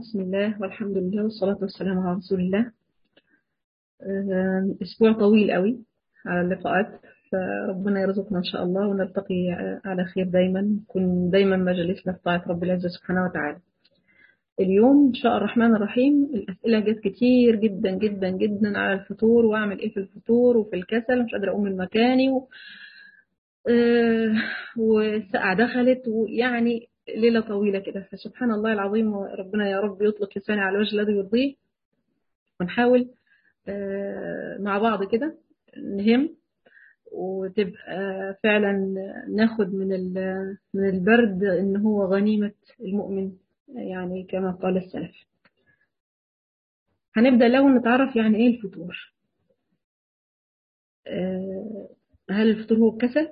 بسم الله والحمد لله والصلاة والسلام على رسول الله آه، أسبوع طويل قوي على اللقاءات فربنا يرزقنا إن شاء الله ونلتقي على خير دايما كن دايما مجالسنا في طاعة رب العزة سبحانه وتعالى اليوم إن شاء الرحمن الرحيم الأسئلة جت كتير جدا جدا جدا على الفطور وأعمل إيه في الفطور وفي الكسل مش قادرة أقوم من مكاني و... آه، والساعة دخلت ويعني ليلة طويلة كده فسبحان الله العظيم ربنا يا رب يطلق لساني على الوجه الذي يرضيه ونحاول آه، مع بعض كده نهم وتبقى فعلا ناخد من من البرد ان هو غنيمة المؤمن يعني كما قال السلف هنبدأ الأول نتعرف يعني ايه الفطور آه، هل الفطور هو الكسل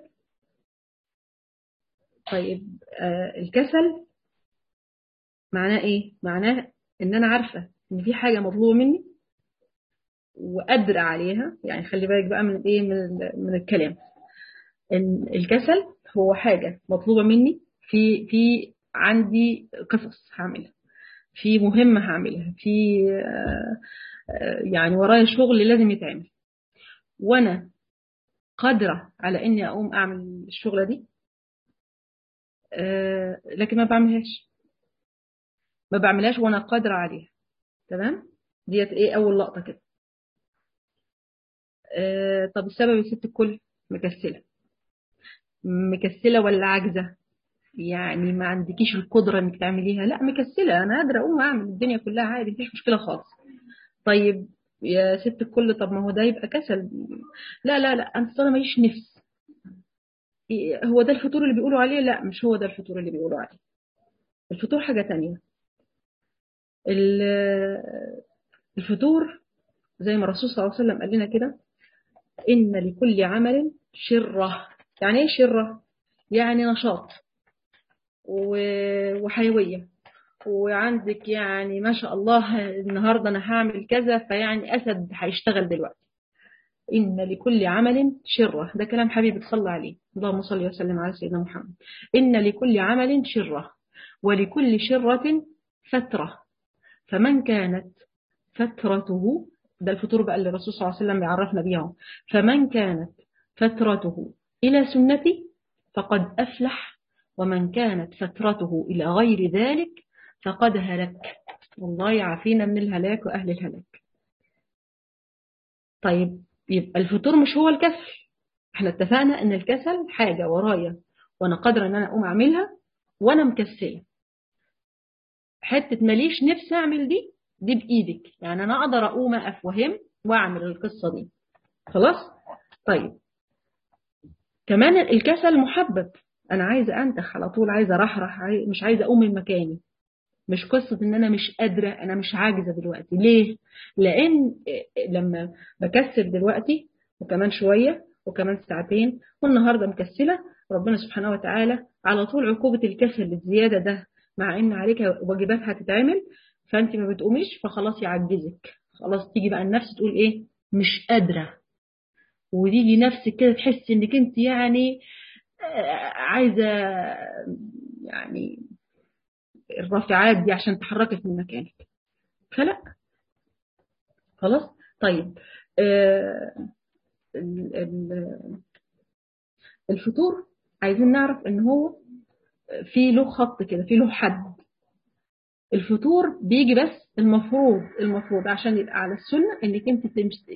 طيب آه الكسل معناه ايه معناه ان انا عارفه ان في حاجه مطلوبه مني وقادره عليها يعني خلي بالك بقى من ايه من من الكلام ان الكسل هو حاجه مطلوبه مني في في عندي قصص هعملها في مهمه هعملها في آه يعني ورايا شغل لازم يتعمل وانا قادره على اني اقوم اعمل الشغله دي آه لكن ما بعملهاش ما بعملهاش وانا قادرة عليها تمام ديت ايه اول لقطة كده آه طب السبب يا ست الكل مكسلة مكسلة ولا عاجزة يعني ما عندكيش القدرة انك تعمليها لا مكسلة انا قادرة اقوم اعمل الدنيا كلها عادي مفيش مشكلة خالص طيب يا ست الكل طب ما هو ده يبقى كسل لا لا لا انت انا ماليش نفس هو ده الفطور اللي بيقولوا عليه لا مش هو ده الفطور اللي بيقولوا عليه الفطور حاجة تانية الفطور زي ما الرسول صلى الله عليه وسلم قال لنا كده إن لكل عمل شرة يعني ايه شرة يعني نشاط وحيوية وعندك يعني ما شاء الله النهاردة أنا هعمل كذا فيعني أسد هيشتغل دلوقتي إن لكل عمل شرة ده كلام حبيبي صلى عليه اللهم صل وسلم على سيدنا محمد إن لكل عمل شرة ولكل شرة فترة فمن كانت فترته ده الفطور بقى اللي الرسول صلى الله عليه وسلم بيعرفنا بيها فمن كانت فترته إلى سنتي فقد أفلح ومن كانت فترته إلى غير ذلك فقد هلك والله يعافينا من الهلاك وأهل الهلاك طيب يبقى الفطور مش هو الكسل احنا اتفقنا ان الكسل حاجة ورايا وانا قادرة ان انا اقوم اعملها وانا مكسلة حتة ماليش نفسي اعمل دي دي بايدك يعني انا اقدر اقوم اقف وهم واعمل القصة دي خلاص طيب كمان الكسل محبب انا عايزة انتخ على طول عايزة رحرح مش عايزة اقوم من مكاني مش قصة ان انا مش قادرة انا مش عاجزة دلوقتي ليه لان لما بكسل دلوقتي وكمان شوية وكمان ساعتين والنهاردة مكسلة ربنا سبحانه وتعالى على طول عقوبة الكسل الزيادة ده مع ان عليك واجبات هتتعمل فانت ما بتقوميش فخلاص يعجزك خلاص تيجي بقى النفس تقول ايه مش قادرة وتيجي نفسك كده تحس انك انت يعني عايزة يعني الرافعات دي عشان تحركك من مكانك فلا خلاص طيب آه الفطور عايزين نعرف ان هو في له خط كده في له حد الفطور بيجي بس المفروض المفروض عشان يبقى على السنه انك انت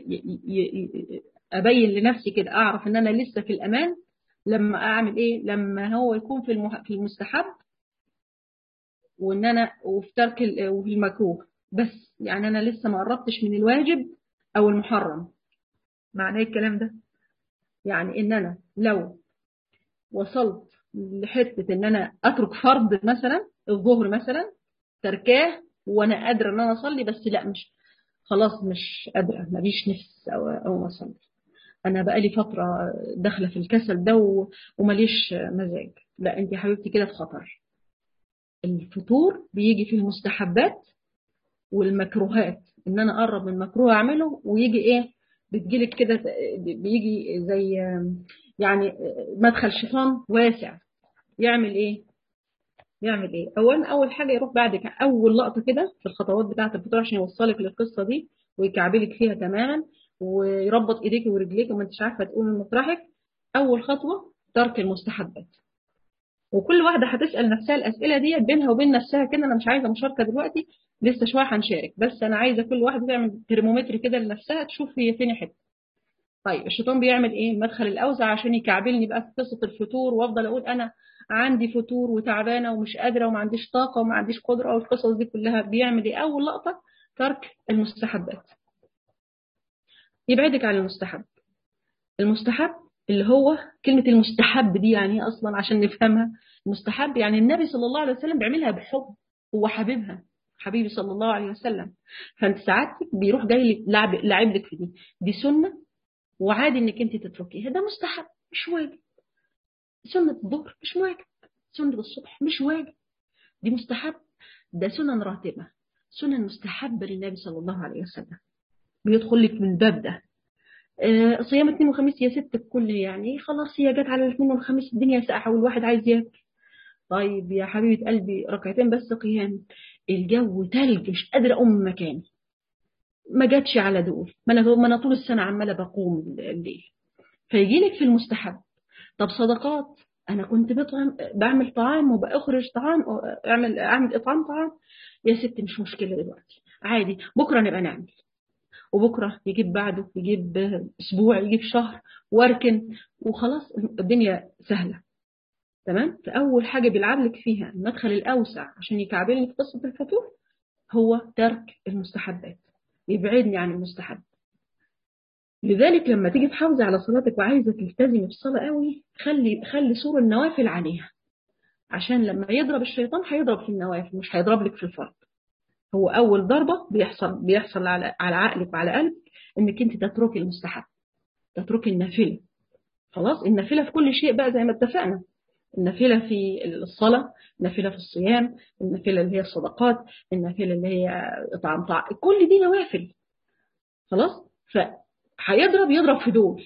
ابين لنفسي كده اعرف ان انا لسه في الامان لما اعمل ايه لما هو يكون في المح... في المستحب وان انا وفي ترك وفي المكروه بس يعني انا لسه ما قربتش من الواجب او المحرم معنى ايه الكلام ده يعني ان انا لو وصلت لحته ان انا اترك فرض مثلا الظهر مثلا تركاه وانا قادره ان انا اصلي بس لا مش خلاص مش قادره ماليش نفس او او اصلي انا بقالي فتره داخله في الكسل ده وماليش مزاج لا انت يا حبيبتي كده في خطر الفطور بيجي في المستحبات والمكروهات ان انا اقرب من مكروه اعمله ويجي ايه بتجيلك كده بيجي زي يعني مدخل شيطان واسع يعمل ايه يعمل ايه اولا اول حاجه يروح بعد ك- اول لقطه كده في الخطوات بتاعه الفطور عشان يوصلك للقصه دي ويكعبلك فيها تماما ويربط ايديك ورجليك وما انتش عارفه تقومي من مطرحك اول خطوه ترك المستحبات وكل واحده هتسال نفسها الاسئله دي بينها وبين نفسها كده انا مش عايزه مشاركه دلوقتي لسه شويه هنشارك بس انا عايزه كل واحده تعمل ترمومتر كده لنفسها تشوف هي فين حته طيب الشيطان بيعمل ايه المدخل الاوسع عشان يكعبلني بقى في قصه الفتور وافضل اقول انا عندي فتور وتعبانه ومش قادره وما عنديش طاقه وما عنديش قدره والقصص دي كلها بيعمل ايه اول لقطه ترك المستحبات يبعدك عن المستحب المستحب اللي هو كلمة المستحب دي يعني ايه أصلا عشان نفهمها المستحب يعني النبي صلى الله عليه وسلم بيعملها بحب هو حبيبها حبيبي صلى الله عليه وسلم فانت ساعات بيروح جاي لعب لاعب لك في دي دي سنة وعادي انك انت تتركيها ده مستحب مش واجب سنة الظهر مش واجب سنة الصبح مش واجب دي مستحب ده سنن راتبة سنن مستحبة للنبي صلى الله عليه وسلم بيدخل لك من الباب ده آه، صيام اثنين وخميس يا ست الكل يعني خلاص هي جت على الاثنين والخميس الدنيا ساقعة والواحد عايز ياكل طيب يا حبيبة قلبي ركعتين بس قيام الجو تلج مش قادرة أقوم من مكاني ما جاتش على دول ما أنا ما أنا طول السنة عمالة بقوم الليل فيجي لك في المستحب طب صدقات أنا كنت بطعم بعمل طعام وبأخرج طعام أعمل أعمل إطعام طعام يا ست مش مشكلة دلوقتي عادي بكرة نبقى نعمل وبكرة يجيب بعده يجيب أسبوع يجيب شهر واركن وخلاص الدنيا سهلة تمام فأول حاجة بيلعب لك فيها المدخل الأوسع عشان يكعبلني في قصة الفتور هو ترك المستحبات يبعدني عن المستحب لذلك لما تيجي تحافظي على صلاتك وعايزة تلتزمي بالصلاة قوي خلي خلي سور النوافل عليها عشان لما يضرب الشيطان هيضرب في النوافل مش هيضرب لك في الفرض هو أول ضربة بيحصل بيحصل على على عقلك وعلى قلبك إنك أنت تتركي المستحب تتركي النافلة خلاص النافلة في كل شيء بقى زي ما اتفقنا النافلة في الصلاة النافلة في الصيام النافلة اللي هي الصدقات النافلة اللي هي إطعام طعام كل دي نوافل خلاص فهيضرب يضرب في دول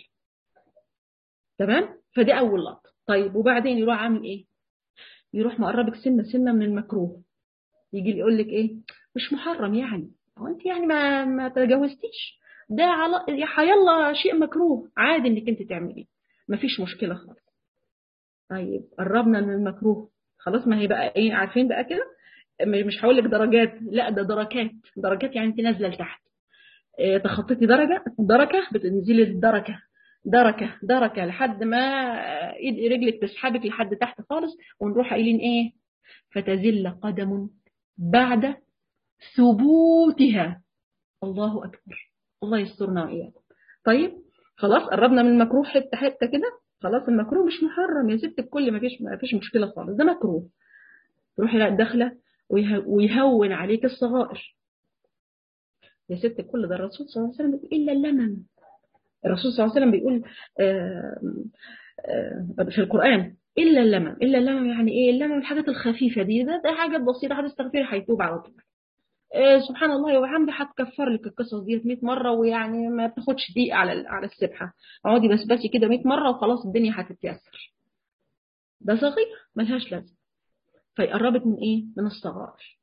تمام فدي أول لقطة طيب وبعدين يروح عامل إيه يروح مقربك سنة سنة من المكروه يجي يقول لك إيه مش محرم يعني هو أنت يعني ما ما تجاوزتيش ده على يا حيالله شيء مكروه عادي إنك أنت تعمليه مفيش مشكلة خالص طيب قربنا من المكروه خلاص ما هي بقى ايه عارفين بقى كده مش هقول لك درجات لا ده دركات درجات يعني انت نازله لتحت إيه تخطيتي درجه دركه بتنزلي الدركه دركه دركه لحد ما ايد رجلك تسحبك لحد تحت خالص ونروح قايلين ايه فتزل قدم بعد ثبوتها الله اكبر الله يسترنا واياكم طيب خلاص قربنا من المكروه حته حته كده خلاص المكروه مش محرم يا ست الكل ما فيش ما فيش مشكله خالص ده مكروه تروحي داخله ويهون عليك الصغائر يا ست الكل ده الرسول صلى الله عليه وسلم بيقول الا اللمم الرسول صلى الله عليه وسلم بيقول آآ آآ في القران الا اللمم الا اللمم يعني ايه اللمم الحاجات الخفيفه دي ده, ده حاجات بسيطه هتستغفري هيتوب على طول سبحان الله وبحمده هتكفر لك القصص ديت 100 مره ويعني ما بتاخدش دقيقه على على السبحه اقعدي بس بس كده 100 مره وخلاص الدنيا هتتيسر ده صغير ملهاش لازمه فيقربك من ايه من الصغائر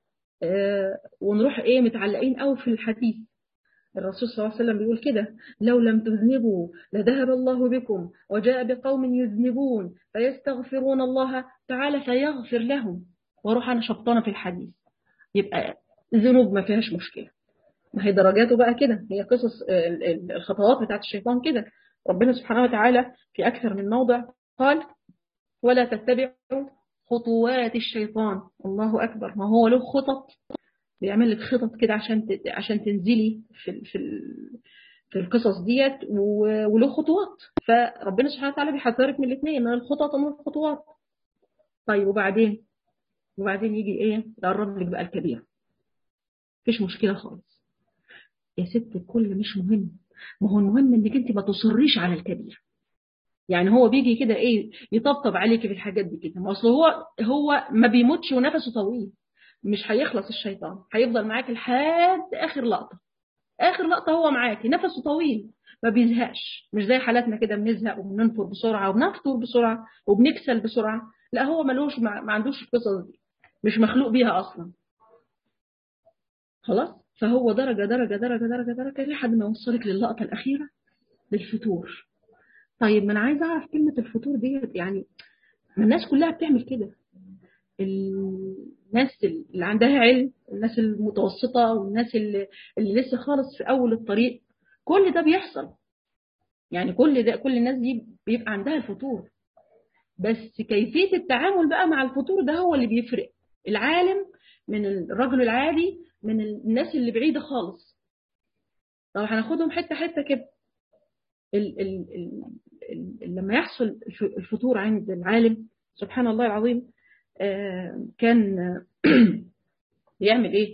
آه ونروح ايه متعلقين قوي في الحديث الرسول صلى الله عليه وسلم بيقول كده لو لم تذنبوا لذهب الله بكم وجاء بقوم يذنبون فيستغفرون الله تعالى فيغفر لهم واروح انا شبطانه في الحديث يبقى ذنوب ما فيهاش مشكلة ما هي درجاته بقى كده هي قصص الخطوات بتاعت الشيطان كده ربنا سبحانه وتعالى في أكثر من موضع قال ولا تتبعوا خطوات الشيطان الله أكبر ما هو له خطط بيعمل لك خطط كده عشان عشان تنزلي في في في القصص ديت وله خطوات فربنا سبحانه وتعالى بيحذرك من الاثنين من الخطط ومن الخطوات طيب وبعدين وبعدين يجي ايه يقرب لك بقى الكبير مفيش مشكله خالص يا ست الكل مش مهم ما هو المهم انك انت ما تصريش على الكبير يعني هو بيجي كده ايه يطبطب عليكي في الحاجات دي كده ما اصل هو هو ما بيموتش ونفسه طويل مش هيخلص الشيطان هيفضل معاك لحد اخر لقطه اخر لقطه هو معاكي نفسه طويل ما بيزهقش مش زي حالاتنا كده بنزهق وبننفر بسرعه وبنفطر بسرعه وبنكسل بسرعه لا هو ملوش ما, ما عندوش القصص دي مش مخلوق بيها اصلا خلاص فهو درجه درجه درجه درجه درجه لحد ما يوصلك للقطه الاخيره للفتور طيب ما انا عايزه اعرف كلمه الفتور ديت يعني ما الناس كلها بتعمل كده الناس اللي عندها علم الناس المتوسطة والناس اللي, اللي لسه خالص في أول الطريق كل ده بيحصل يعني كل ده كل الناس دي بيبقى عندها الفطور بس كيفية التعامل بقى مع الفطور ده هو اللي بيفرق العالم من الرجل العادي من الناس اللي بعيدة خالص طب هناخدهم حتة حتة كده ال ال ال لما يحصل الفطور عند العالم سبحان الله العظيم كان بيعمل ايه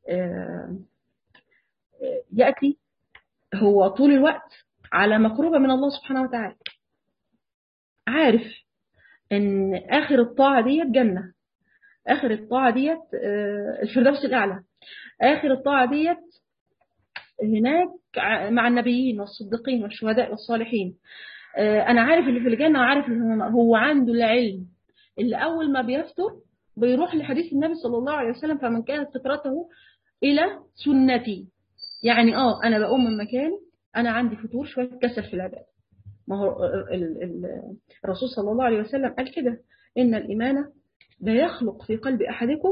يأتي هو طول الوقت على مقربة من الله سبحانه وتعالى عارف ان اخر الطاعة ديت جنة اخر الطاعة ديت الفردوس الاعلى اخر الطاعة ديت هناك مع النبيين والصديقين والشهداء والصالحين انا عارف اللي في الجنة وعارف هو عنده العلم اللي أول ما بيفطر بيروح لحديث النبي صلى الله عليه وسلم فمن كانت فطرته إلى سنتي يعني آه أنا بقوم من مكاني أنا عندي فطور شوية كسل في العبادة ما هو الرسول صلى الله عليه وسلم قال كده إن الإيمان لا يخلق في قلب أحدكم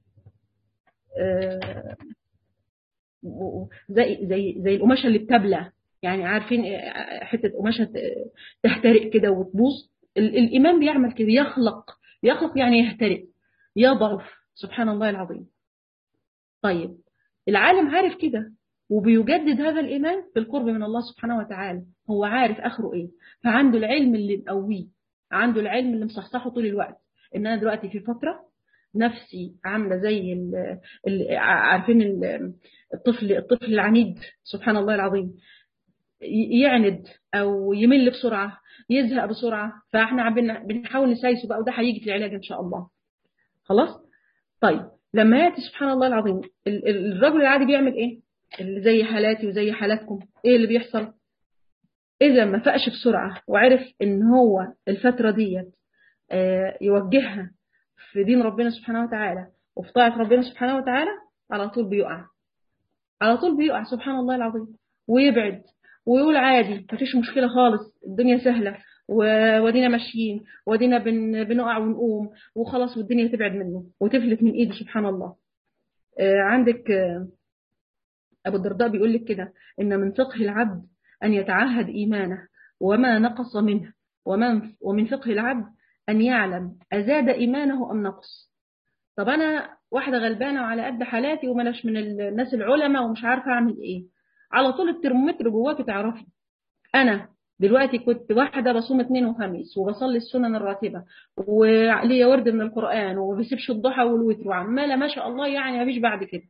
زي زي زي القماشه اللي بتبلع يعني عارفين حته قماشه تحترق كده وتبوظ الإيمان بيعمل كده يخلق يخلق يعني يهترئ يضعف سبحان الله العظيم طيب العالم عارف كده وبيجدد هذا الإيمان بالقرب من الله سبحانه وتعالى هو عارف آخره إيه فعنده العلم اللي مقويه عنده العلم اللي مصحصحه طول الوقت إن أنا دلوقتي في فترة نفسي عاملة زي ال ال عارفين ال الطفل الطفل العنيد سبحان الله العظيم يعند أو يمل بسرعة يزهق بسرعة فاحنا بنحاول نسايسه بقى وده هيجي في العلاج ان شاء الله خلاص طيب لما ياتي سبحان الله العظيم الرجل العادي بيعمل ايه اللي زي حالاتي وزي حالاتكم ايه اللي بيحصل اذا ما فاقش بسرعة وعرف ان هو الفترة ديت يوجهها في دين ربنا سبحانه وتعالى وفي طاعة ربنا سبحانه وتعالى على طول بيقع على طول بيقع سبحان الله العظيم ويبعد ويقول عادي مفيش مشكلة خالص الدنيا سهلة ودينا ماشيين ودينا بن بنقع ونقوم وخلاص والدنيا تبعد منه وتفلت من ايده سبحان الله عندك أبو الدرداء بيقول لك كده إن من فقه العبد أن يتعهد إيمانه وما نقص منه ومن ومن فقه العبد أن يعلم أزاد إيمانه أم نقص طب أنا واحدة غلبانة وعلى قد حالاتي وملاش من الناس العلماء ومش عارفة أعمل إيه على طول الترمومتر جواك تعرفي أنا دلوقتي كنت واحدة بصوم اثنين وخميس وبصلي السنن الراتبة وليا ورد من القرآن وما بسيبش الضحى والوتر وعمالة ما شاء الله يعني ما فيش بعد كده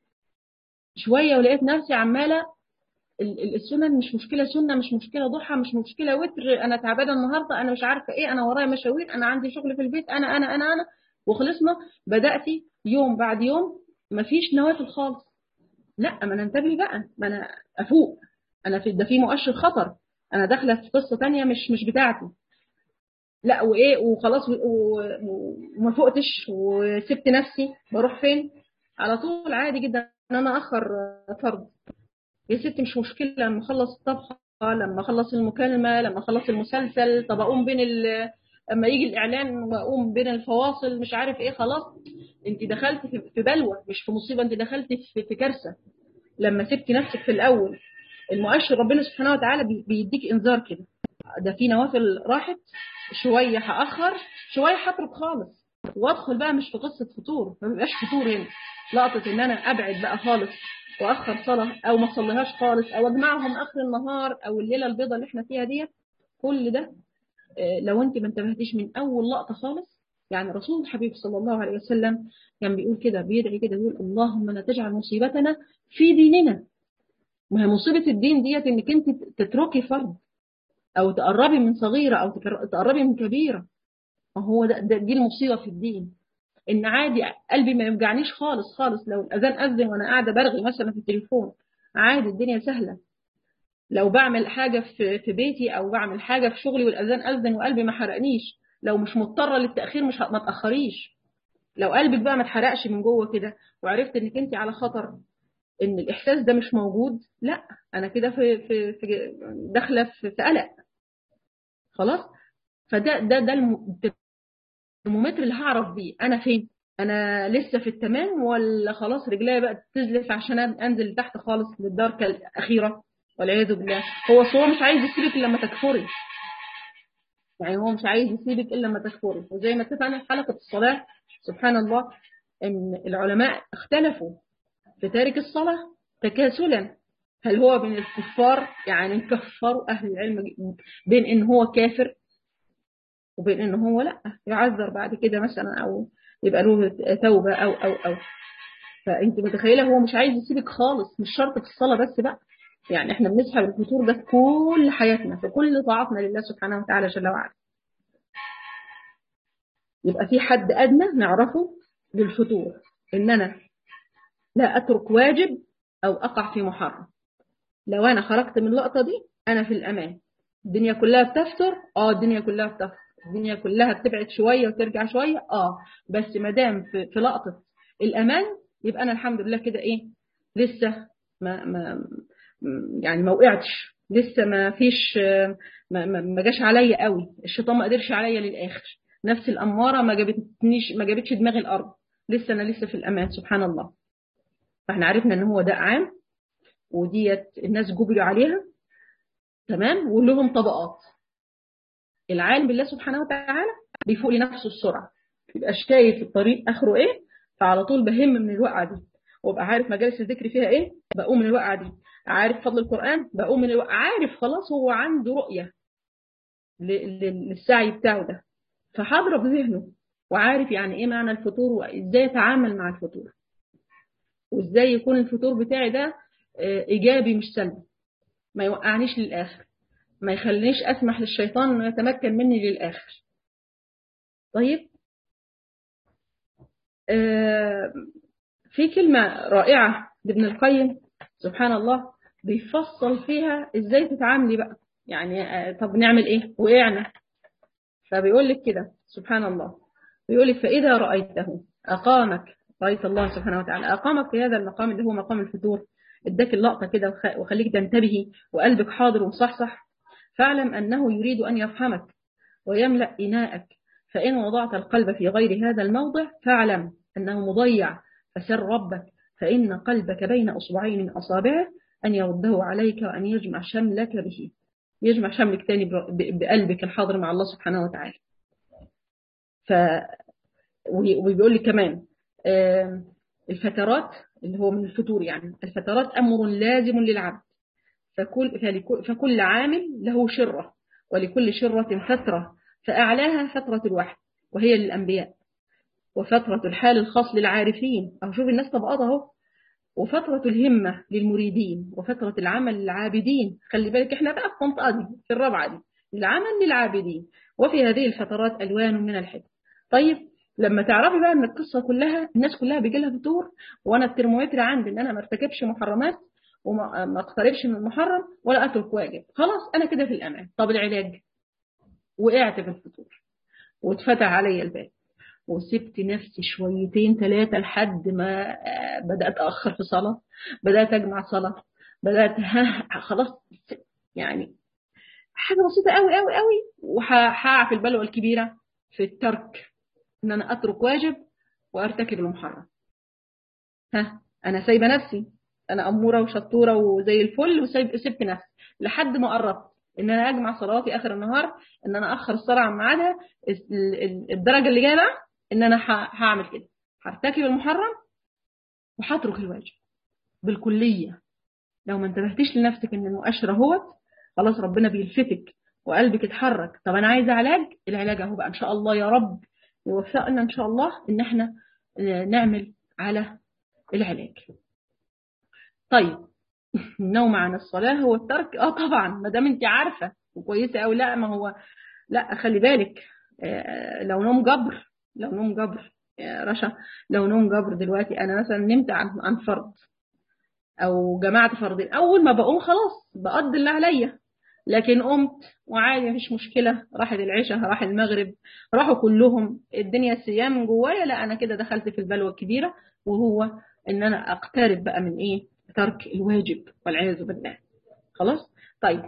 شوية ولقيت نفسي عمالة السنن مش مشكلة سنة مش مشكلة ضحى مش مشكلة وتر أنا تعبانة النهاردة أنا مش عارفة إيه أنا ورايا مشاوير أنا عندي شغل في البيت أنا أنا أنا أنا وخلصنا بدأت يوم بعد يوم مفيش نوافل خالص لا ما أنا انتبه بقى ما أنا أفوق أنا في ده في مؤشر خطر أنا داخلة في قصة تانية مش مش بتاعتي لا وإيه وخلاص وما فوقتش وسبت نفسي بروح فين على طول عادي جدا ان انا اخر فرض يا ستي مش مشكله لما اخلص الطبخه لما اخلص المكالمه لما اخلص المسلسل طب اقوم بين ال... اما يجي الاعلان واقوم بين الفواصل مش عارف ايه خلاص انت دخلت في بلوى مش في مصيبه انت دخلت في, في كارثه لما سبتي نفسك في الاول المؤشر ربنا سبحانه وتعالى بيديك انذار كده ده في نوافل راحت شويه هاخر شويه هترك خالص وادخل بقى مش في قصه فطور ما بيبقاش فطور هنا لقطه ان انا ابعد بقى خالص واخر صلاه او ما اصليهاش خالص او اجمعهم اخر النهار او الليله البيضاء اللي احنا فيها ديت كل ده لو انت ما انتبهتيش من اول لقطه خالص يعني رسول الحبيب صلى الله عليه وسلم كان بيقول كده بيدعي كده بيقول اللهم لا تجعل مصيبتنا في ديننا ما هي مصيبه الدين ديت انك انت تتركي فرض او تقربي من صغيره او تقربي من كبيره ما هو ده, ده دي المصيبه في الدين ان عادي قلبي ما يوجعنيش خالص خالص لو الاذان اذن وانا قاعده برغي مثلا في التليفون عادي الدنيا سهله لو بعمل حاجة في في بيتي أو بعمل حاجة في شغلي والأذان أذن وقلبي ما حرقنيش لو مش مضطرة للتأخير مش ه- ما تأخريش لو قلبك بقى ما اتحرقش من جوه كده وعرفت انك انت على خطر ان الاحساس ده مش موجود لا انا كده في في في داخله في في قلق خلاص فده ده ده الم- الترمومتر اللي هعرف بيه انا فين انا لسه في التمام ولا خلاص رجليا بقت تزلف عشان انزل تحت خالص للدركه الاخيره والعياذ بالله هو أصل هو مش عايز يسيبك الا لما تكفري يعني هو مش عايز يسيبك الا لما تكفري وزي ما اتفقنا في حلقه الصلاه سبحان الله ان العلماء اختلفوا في تارك الصلاه تكاسلا هل هو من الكفار يعني كفروا اهل العلم بين ان هو كافر وبين ان هو لا يعذر بعد كده مثلا او يبقى له توبه او او او فانت متخيله هو مش عايز يسيبك خالص مش شرط في الصلاه بس بقى يعني احنا بنسحب الفطور ده في كل حياتنا في كل طاعتنا لله سبحانه وتعالى جل وعلا يبقى في حد ادنى نعرفه للفطور ان انا لا اترك واجب او اقع في محرم لو انا خرجت من اللقطه دي انا في الامان الدنيا كلها بتفتر اه الدنيا كلها بتفتر الدنيا كلها بتبعد شويه وترجع شويه اه بس ما دام في, في لقطه الامان يبقى انا الحمد لله كده ايه لسه ما ما يعني ما وقعتش لسه ما فيش ما, ما, ما جاش عليا قوي الشيطان ما قدرش عليا للاخر نفس الاماره ما جابتنيش ما جابتش دماغي الارض لسه انا لسه في الامان سبحان الله فاحنا عرفنا ان هو داء عام وديت الناس جبروا عليها تمام ولهم طبقات العالم بالله سبحانه وتعالى بيفوق لنفسه السرعه يبقى شايف الطريق اخره ايه فعلى طول بهم من الوقعه دي وابقى عارف مجالس الذكر فيها ايه بقوم من الوقعه دي عارف فضل القران بقوم من الوقعه عارف خلاص هو عنده رؤيه للسعي بتاعه ده فحاضره بذهنه وعارف يعني ايه معنى الفطور وازاي يتعامل مع الفطور وازاي يكون الفطور بتاعي ده ايجابي مش سلبي ما يوقعنيش للاخر ما يخلينيش اسمح للشيطان انه يتمكن مني للاخر طيب آه في كلمة رائعة لابن القيم سبحان الله بيفصل فيها ازاي تتعاملي بقى يعني آه طب نعمل ايه وقعنا فبيقول لك كده سبحان الله بيقول لك فإذا رأيته أقامك رأيت الله سبحانه وتعالى أقامك في هذا المقام اللي هو مقام الفتور اداك اللقطة كده وخليك تنتبهي وقلبك حاضر ومصحصح فاعلم أنه يريد أن يفهمك ويملأ إناءك فإن وضعت القلب في غير هذا الموضع فاعلم أنه مضيع فسر ربك فإن قلبك بين أصبعين من أصابعه أن يرده عليك وأن يجمع شملك به يجمع شملك تاني بقلبك الحاضر مع الله سبحانه وتعالى ف وبيقول لي كمان الفترات اللي هو من الفتور يعني الفترات أمر لازم للعبد فكل, فكل عامل له شرة ولكل شرة فترة فأعلاها فترة الوحي وهي للأنبياء وفترة الحال الخاص للعارفين أو شوف الناس طبقات أهو وفترة الهمة للمريدين وفترة العمل للعابدين خلي بالك احنا بقى في المنطقة دي في الرابعة دي العمل للعابدين وفي هذه الفترات ألوان من الحكم طيب لما تعرفي بقى ان القصة كلها الناس كلها بيجي لها فطور وانا الترمومتر عندي ان انا ما ارتكبش محرمات وما اقتربش من المحرم ولا اترك واجب خلاص انا كده في الامان طب العلاج وقعت في الفطور واتفتح عليا الباب وسبت نفسي شويتين ثلاثة لحد ما بدأت أأخر في صلاة بدأت أجمع صلاة بدأت ها خلاص يعني حاجة بسيطة قوي قوي قوي وهقع في البلوى الكبيرة في الترك إن أنا أترك واجب وأرتكب المحرم ها أنا سايبة نفسي أنا أمورة وشطورة وزي الفل وسبت نفسي لحد ما قربت ان انا اجمع صلواتي اخر النهار ان انا اخر الصلاه عن ميعادها الدرجه اللي جايه بقى ان انا هعمل كده هرتكب المحرم وهترك الواجب بالكليه لو ما انتبهتيش لنفسك ان المؤشر اهوت خلاص ربنا بيلفتك وقلبك اتحرك طب انا عايزه علاج العلاج اهو بقى ان شاء الله يا رب يوفقنا ان شاء الله ان احنا نعمل على العلاج طيب النوم عن الصلاة هو الترك اه طبعا ما دام انت عارفة وكويسة او لا ما هو لا خلي بالك آه لو نوم جبر لو نوم جبر يا رشا لو نوم جبر دلوقتي انا مثلا نمت عن عن فرض او جمعت فرضين اول ما بقوم خلاص بقضي اللي عليا لكن قمت وعادي مفيش مشكلة راحت العشاء راح المغرب راحوا كلهم الدنيا صيام جوايا لا أنا كده دخلت في البلوى الكبيرة وهو إن أنا أقترب بقى من إيه ترك الواجب والعياذ بالله خلاص طيب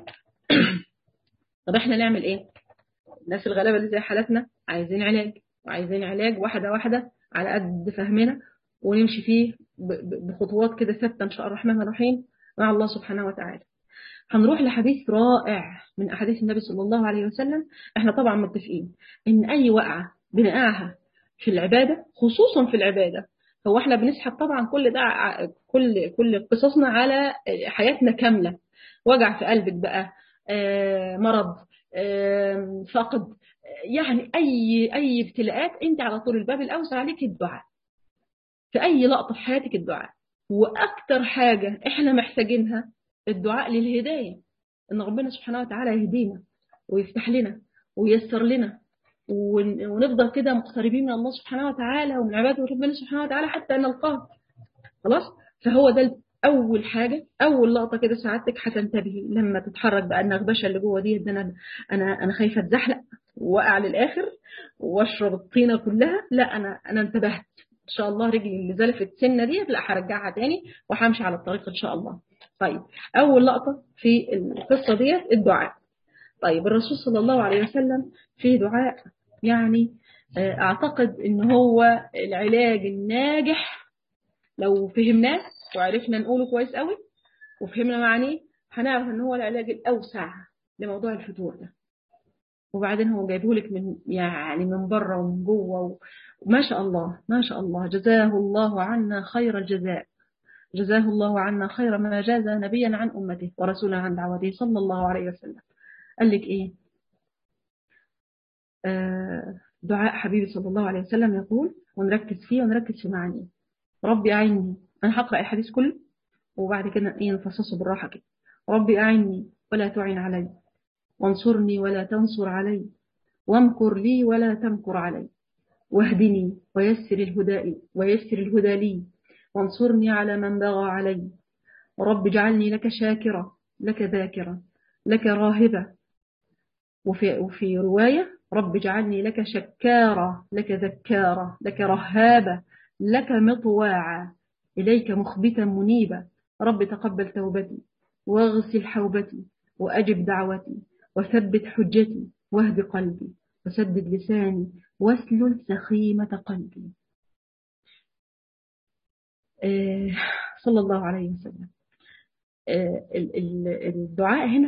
طب إحنا نعمل إيه الناس الغلابة اللي زي حالتنا عايزين علاج وعايزين علاج واحدة واحدة على قد فهمنا ونمشي فيه بخطوات كده ثابتة إن شاء الله الرحمن الرحيم مع الله سبحانه وتعالى هنروح لحديث رائع من أحاديث النبي صلى الله عليه وسلم احنا طبعا متفقين إن أي وقعة بنقعها في العبادة خصوصا في العبادة هو احنا بنسحب طبعا كل ده كل كل قصصنا على حياتنا كاملة وجع في قلبك بقى مرض فقد يعني أي أي ابتلاءات أنت على طول الباب الأوسع عليك الدعاء في أي لقطة في حياتك الدعاء وأكتر حاجة إحنا محتاجينها الدعاء للهداية إن ربنا سبحانه وتعالى يهدينا ويفتح لنا وييسر لنا ونفضل كده مقتربين من الله سبحانه وتعالى ومن عباده ربنا سبحانه وتعالى حتى نلقاه خلاص فهو ده أول حاجة أول لقطة كده سعادتك هتنتبهي لما تتحرك بقى النغبشة اللي جوه دي أنا أنا أنا خايفة أتزحلق وأقع للآخر وأشرب الطينة كلها لا أنا أنا انتبهت إن شاء الله رجلي اللي زلفت سنة دي لا هرجعها تاني وهمشي على الطريق إن شاء الله طيب أول لقطة في القصة دي الدعاء طيب الرسول صلى الله عليه وسلم في دعاء يعني أعتقد إن هو العلاج الناجح لو فهمناه وعرفنا نقوله كويس قوي وفهمنا معنيه هنعرف إن هو العلاج الأوسع لموضوع الفتور ده وبعدين هو جايبه لك من يعني من بره ومن جوه وما شاء الله ما شاء الله جزاه الله عنا خير الجزاء جزاه الله عنا خير ما جاز نبيا عن أمته ورسولا عن دعوته صلى الله عليه وسلم قال لك إيه آه دعاء حبيبي صلى الله عليه وسلم يقول ونركز فيه ونركز في معانيه ربي أعني أنا هقرأ الحديث كله وبعد كده إيه نفصصه بالراحة كده ربي أعني ولا تعن علي وانصرني ولا تنصر علي وامكر لي ولا تمكر علي واهدني ويسر الهدى ويسر الهدى لي وانصرني على من بغى علي رب اجعلني لك شاكرة لك ذاكرة لك راهبة وفي, وفي رواية رب اجعلني لك شكارة لك ذكارة لك رهابة لك مطواعة إليك مخبتا منيبة رب تقبل توبتي واغسل حوبتي وأجب دعوتي وثبت حجتي واهد قلبي وسدد لساني واسلل سخيمة قلبي آه صلى الله عليه وسلم آه الدعاء هنا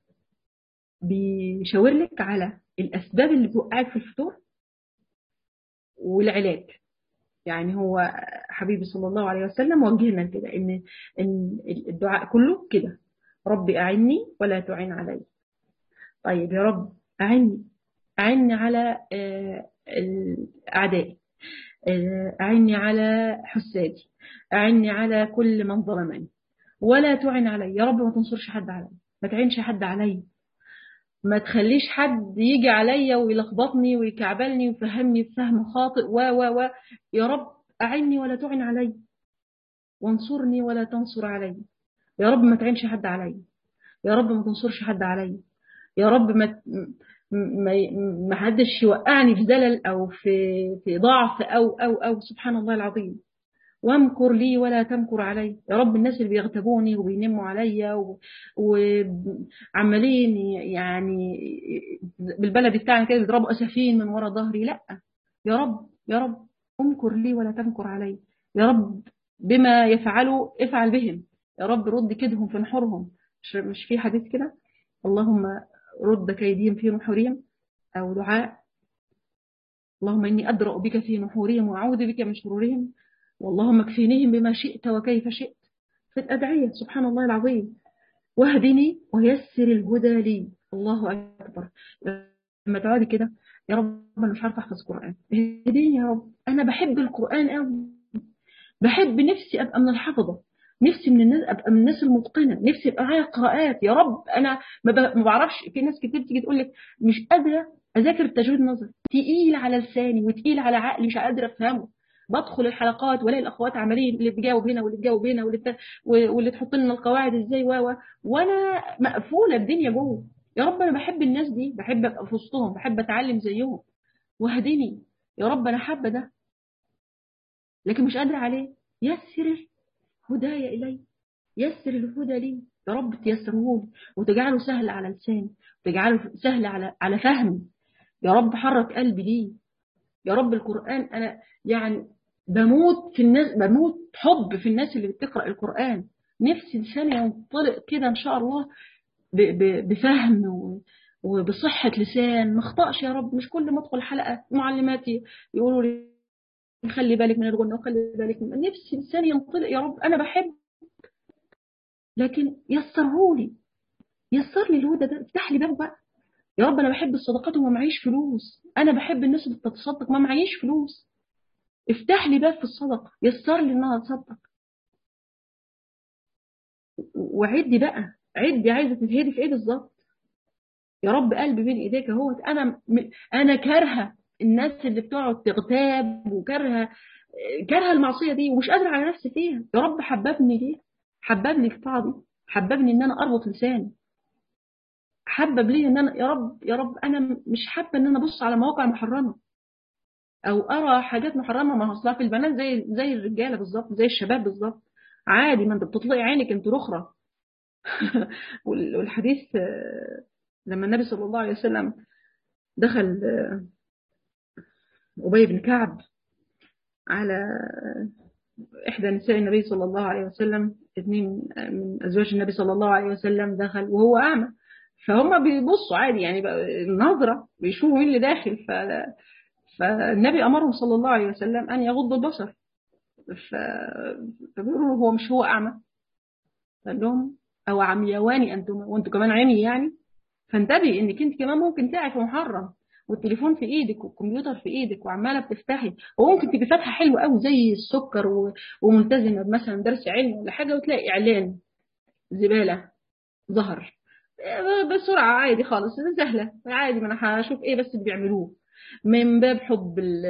بيشاور لك على الأسباب اللي بتوقعك في الفطور والعلاج يعني هو حبيبي صلى الله عليه وسلم وجهنا كده ان ان الدعاء كله كده ربي أعني ولا تعين علي طيب يا رب أعني أعني على أعدائي أعني على حسادي أعني على كل من ظلمني ولا تعن علي يا رب ما تنصرش حد علي ما تعينش حد علي ما تخليش حد يجي عليا ويلخبطني ويكعبلني ويفهمني بفهم خاطئ و و و يا رب أعني ولا تعن علي وانصرني ولا تنصر علي يا رب ما تعينش حد علي يا رب ما تنصرش حد علي يا رب ما ما ما حدش يوقعني في زلل او في في ضعف او او او سبحان الله العظيم وامكر لي ولا تمكر علي يا رب الناس اللي بيغتابوني وبينموا عليا وعمالين يعني بالبلد بتاعنا كده بيضربوا اسفين من ورا ظهري لا يا رب يا رب امكر لي ولا تمكر علي يا رب بما يفعلوا افعل بهم يا رب رد كيدهم في نحورهم مش مش في حديث كده اللهم رد كيدهم في نحورهم أو دعاء اللهم إني أدرأ بك في نحورهم وأعوذ بك من شرورهم واللهم اكفينيهم بما شئت وكيف شئت في الأدعية سبحان الله العظيم واهدني ويسر الهدى لي الله أكبر لما تقعدي كده يا رب أنا مش عارفة أحفظ قرآن اهديني يا رب أنا بحب القرآن قوي بحب نفسي أبقى من الحفظة نفسي من الناس ابقى من الناس المتقنه نفسي يبقى معايا قراءات يا رب انا ما بعرفش في ناس كتير تيجي تقول لك مش قادره اذاكر التجويد النظري تقيل على لساني وتقيل على عقلي مش قادره افهمه بدخل الحلقات والاقي الاخوات عمالين اللي تجاوب هنا واللي تجاوب هنا واللي ت- واللي تحط لنا القواعد ازاي و و- وانا مقفوله الدنيا جوه يا رب انا بحب الناس دي بحب ابقى في وسطهم بحب اتعلم زيهم واهدني يا رب انا حابه ده لكن مش قادره عليه يسر هدايا الي يسر الهدى لي يا رب تيسره لي وتجعله سهل على لساني وتجعله سهل على على فهمي يا رب حرك قلبي ليه يا رب القرآن أنا يعني بموت في الناس بموت حب في الناس اللي بتقرأ القرآن نفسي لساني ينطلق كده إن شاء الله ب- ب- بفهم و- وبصحة لسان ما اخطأش يا رب مش كل ما ادخل حلقة معلماتي يقولوا لي خلي بالك من الغنى وخلي بالك من نفسي لساني ينطلق يا رب أنا بحب لكن يسرهولي يسر لي الهدى ده افتح لي باب بقى يا رب انا بحب الصدقات وما معيش فلوس انا بحب الناس اللي بتتصدق ما معيش فلوس افتح لي باب في الصدقه يسر لي ان انا اتصدق و- وعدي بقى عدي عايزه تتهدي في ايه بالظبط يا رب قلبي بين ايديك اهوت انا م- انا كارهه الناس اللي بتقعد تغتاب وكارهه كارهه المعصيه دي ومش قادره على نفسي فيها يا رب حببني ليه حببني في طاعتي حببني ان انا اربط لساني حبب لي ان انا يا رب يا رب انا مش حابه ان انا ابص على مواقع محرمه او ارى حاجات محرمه ما هو اصلها في البنات زي زي الرجاله بالظبط زي الشباب بالظبط عادي ما انت بتطلقي عينك انت رخره وال- والحديث آه، لما النبي صلى الله عليه وسلم دخل آه، ابي بن كعب على احدى نساء النبي صلى الله عليه وسلم اثنين من ازواج النبي صلى الله عليه وسلم دخل وهو اعمى فهم بيبصوا عادي يعني بقى النظره بيشوفوا مين اللي داخل ف فالنبي امرهم صلى الله عليه وسلم ان يغض البصر ف... فبيقولوا له هو مش هو اعمى قال لهم او عميوان انتم وانتم كمان عمي يعني فانتبهي انك انت كمان ممكن تقعي في محرم والتليفون في ايدك والكمبيوتر في ايدك وعماله بتفتحي وممكن تبقي فاتحه حلو قوي زي السكر و... وملتزمه بمثلا درس علم ولا حاجه وتلاقي اعلان زباله ظهر بسرعه عادي خالص سهله عادي ما انا هشوف ايه بس اللي بيعملوه من باب حب ال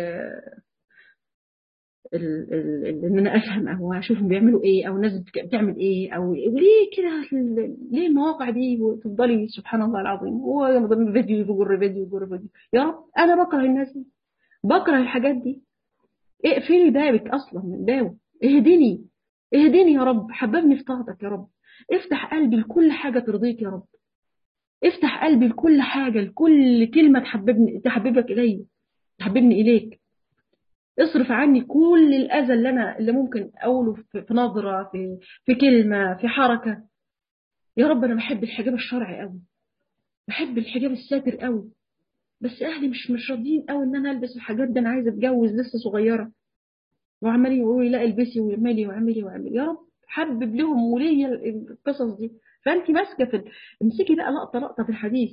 ال- ال- ال- ان انا افهم او اشوفهم بيعملوا ايه او الناس بتك- بتعمل ايه او وليه كده ال- ليه المواقع دي وتفضلي سبحان الله العظيم هو فيديو يجر فيديو يجر فيديو يا رب انا بكره الناس دي بكره الحاجات دي اقفلي بابك اصلا من بابه اهدني اهدني يا رب حببني في طاعتك يا رب افتح قلبي لكل حاجه ترضيك يا رب افتح قلبي لكل حاجه لكل كلمه تحببني تحببك الي تحببني اليك اصرف عني كل الاذى اللي انا اللي ممكن اقوله في في نظره في في كلمه في حركه يا رب انا بحب الحجاب الشرعي قوي بحب الحجاب الساتر قوي بس اهلي مش مش راضيين قوي ان انا البس الحاجات ده انا عايزه اتجوز لسه صغيره وعمالين يقولوا لي لا البسي واعملي واعملي واعملي يا رب حبب لهم وليا القصص دي فانت ماسكه في ال- امسكي بقى لقطه لقطه في الحديث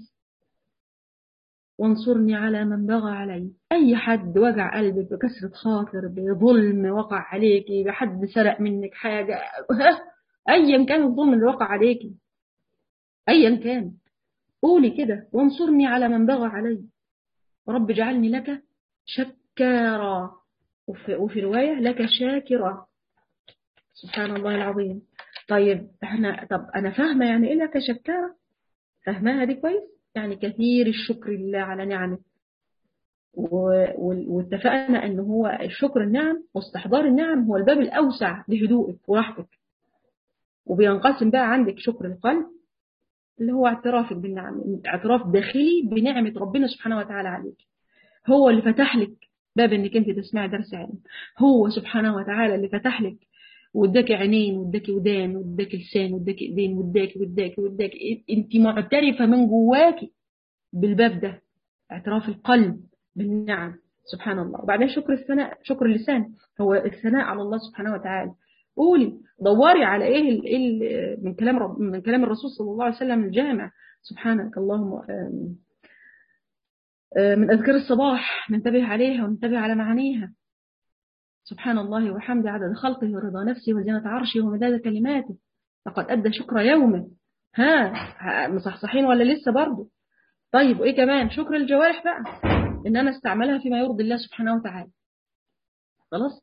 وانصرني على من بغى علي اي حد وجع قلبك بكسرة خاطر بظلم وقع عليكي بحد سرق منك حاجة ايا كان الظلم اللي وقع عليكي ايا كان قولي كده وانصرني على من بغى علي رب اجعلني لك شكارا وفي, وفي رواية لك شاكرا سبحان الله العظيم طيب احنا طب انا فاهمة يعني ايه لك شكارا فاهماها دي كويس يعني كثير الشكر لله على نعمه و- وال- واتفقنا ان هو الشكر النعم واستحضار النعم هو الباب الاوسع لهدوءك وراحتك وبينقسم بقى عندك شكر القلب اللي هو اعترافك بالنعم اعتراف داخلي بنعمة ربنا سبحانه وتعالى عليك هو اللي فتح لك باب انك انت تسمعي درس علم هو سبحانه وتعالى اللي فتح لك واداكي عينين واداكي ودان واداكي لسان واداكي ايدين واداكي واداكي واداكي انت معترفه من جواكي بالباب ده اعتراف القلب بالنعم سبحان الله وبعدين شكر الثناء شكر اللسان هو الثناء على الله سبحانه وتعالى قولي دوري على ايه ال- إيه ال- من كلام رب من كلام الرسول صلى الله عليه وسلم الجامع سبحانك اللهم آم، آم، من اذكار الصباح ننتبه عليها وننتبه على معانيها سبحان الله وحمده عدد خلقه ورضا نفسه وزنة عرشه ومداد كلماته لقد أدى شكر يومه ها ها، مصحصحين ولا لسه برضه طيب وإيه كمان شكر الجوارح بقى إن أنا استعملها فيما يرضي الله سبحانه وتعالى خلاص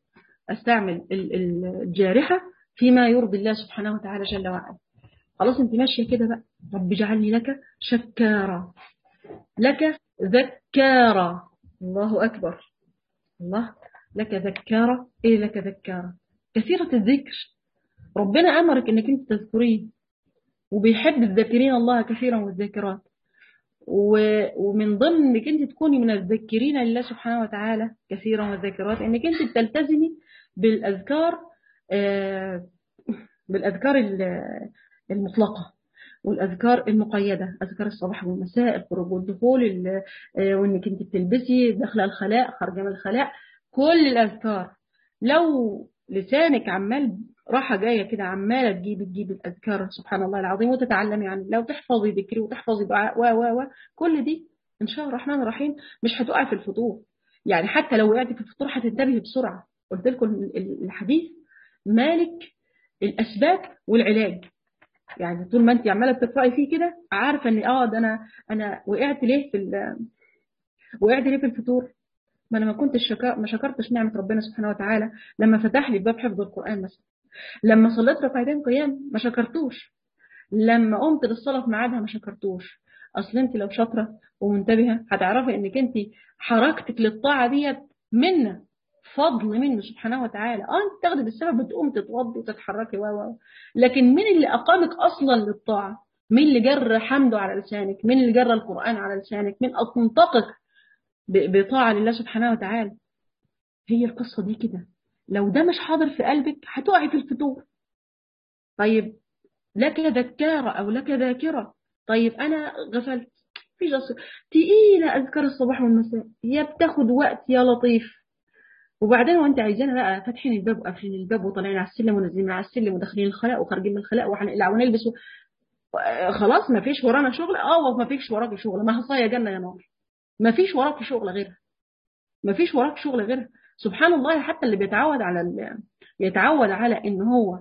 استعمل الجارحة فيما يرضي الله سبحانه وتعالى جل وعلا خلاص انت ماشية كده بقى رب اجعلني لك شكارا لك ذكارا الله أكبر الله لك ذكارة إيه لك ذكارة كثيرة الذكر ربنا أمرك أنك أنت تذكريه وبيحب الذاكرين الله كثيرا والذاكرات ومن ضمن انك انت تكوني من الذاكرين لله سبحانه وتعالى كثيرا والذاكرات انك انت تلتزمي بالاذكار بالاذكار المطلقه والاذكار المقيده اذكار الصباح والمساء الخروج والدخول وانك انت بتلبسي داخله الخلاء خارجه من الخلاء كل الاذكار لو لسانك عمال راحه جايه كده عماله تجيبي تجيبي الاذكار سبحان الله العظيم وتتعلمي عنه لو تحفظي ذكري وتحفظي دعاء و و و كل دي ان شاء الله الرحمن الرحيم مش هتقعي في الفطور يعني حتى لو وقعتي في الفطور هتنتبهي بسرعه قلت لكم الحديث مالك الاسباب والعلاج يعني طول ما انت عماله بتقراي فيه كده عارفه ان اه ده انا انا وقعت ليه في وقعت ليه في الفطور ما انا ما كنتش شكر ما شكرتش نعمه ربنا سبحانه وتعالى لما فتح لي باب حفظ القران مثلا لما صليت ركعتين قيام ما شكرتوش لما قمت للصلاه في ميعادها ما شكرتوش اصل انت لو شاطره ومنتبهه هتعرفي انك انت حركتك للطاعه ديت منا فضل منه سبحانه وتعالى اه انت تاخدي بالسبب بتقوم تتوضي وتتحركي و لكن مين اللي اقامك اصلا للطاعه مين اللي جر حمده على لسانك مين اللي جر القران على لسانك مين انطقك بطاعه لله سبحانه وتعالى هي القصه دي كده لو ده مش حاضر في قلبك هتقعي في الفطور طيب لك ذكارة أو لك ذاكرة طيب أنا غفلت في جصر تقيلة أذكار الصباح والمساء يا بتاخد وقت يا لطيف وبعدين وانت عايزانا بقى فاتحين الباب وقافلين الباب وطالعين على السلم ونازلين على السلم وداخلين الخلاء وخارجين من الخلاء وهنقلع ونلبس خلاص ما فيش ورانا شغل اه ما فيش وراك شغل ما هصايا جنة يا نار ما فيش وراك شغل غيرها ما فيش وراك شغل غيرها سبحان الله حتى اللي بيتعود على ال... يتعود على ان هو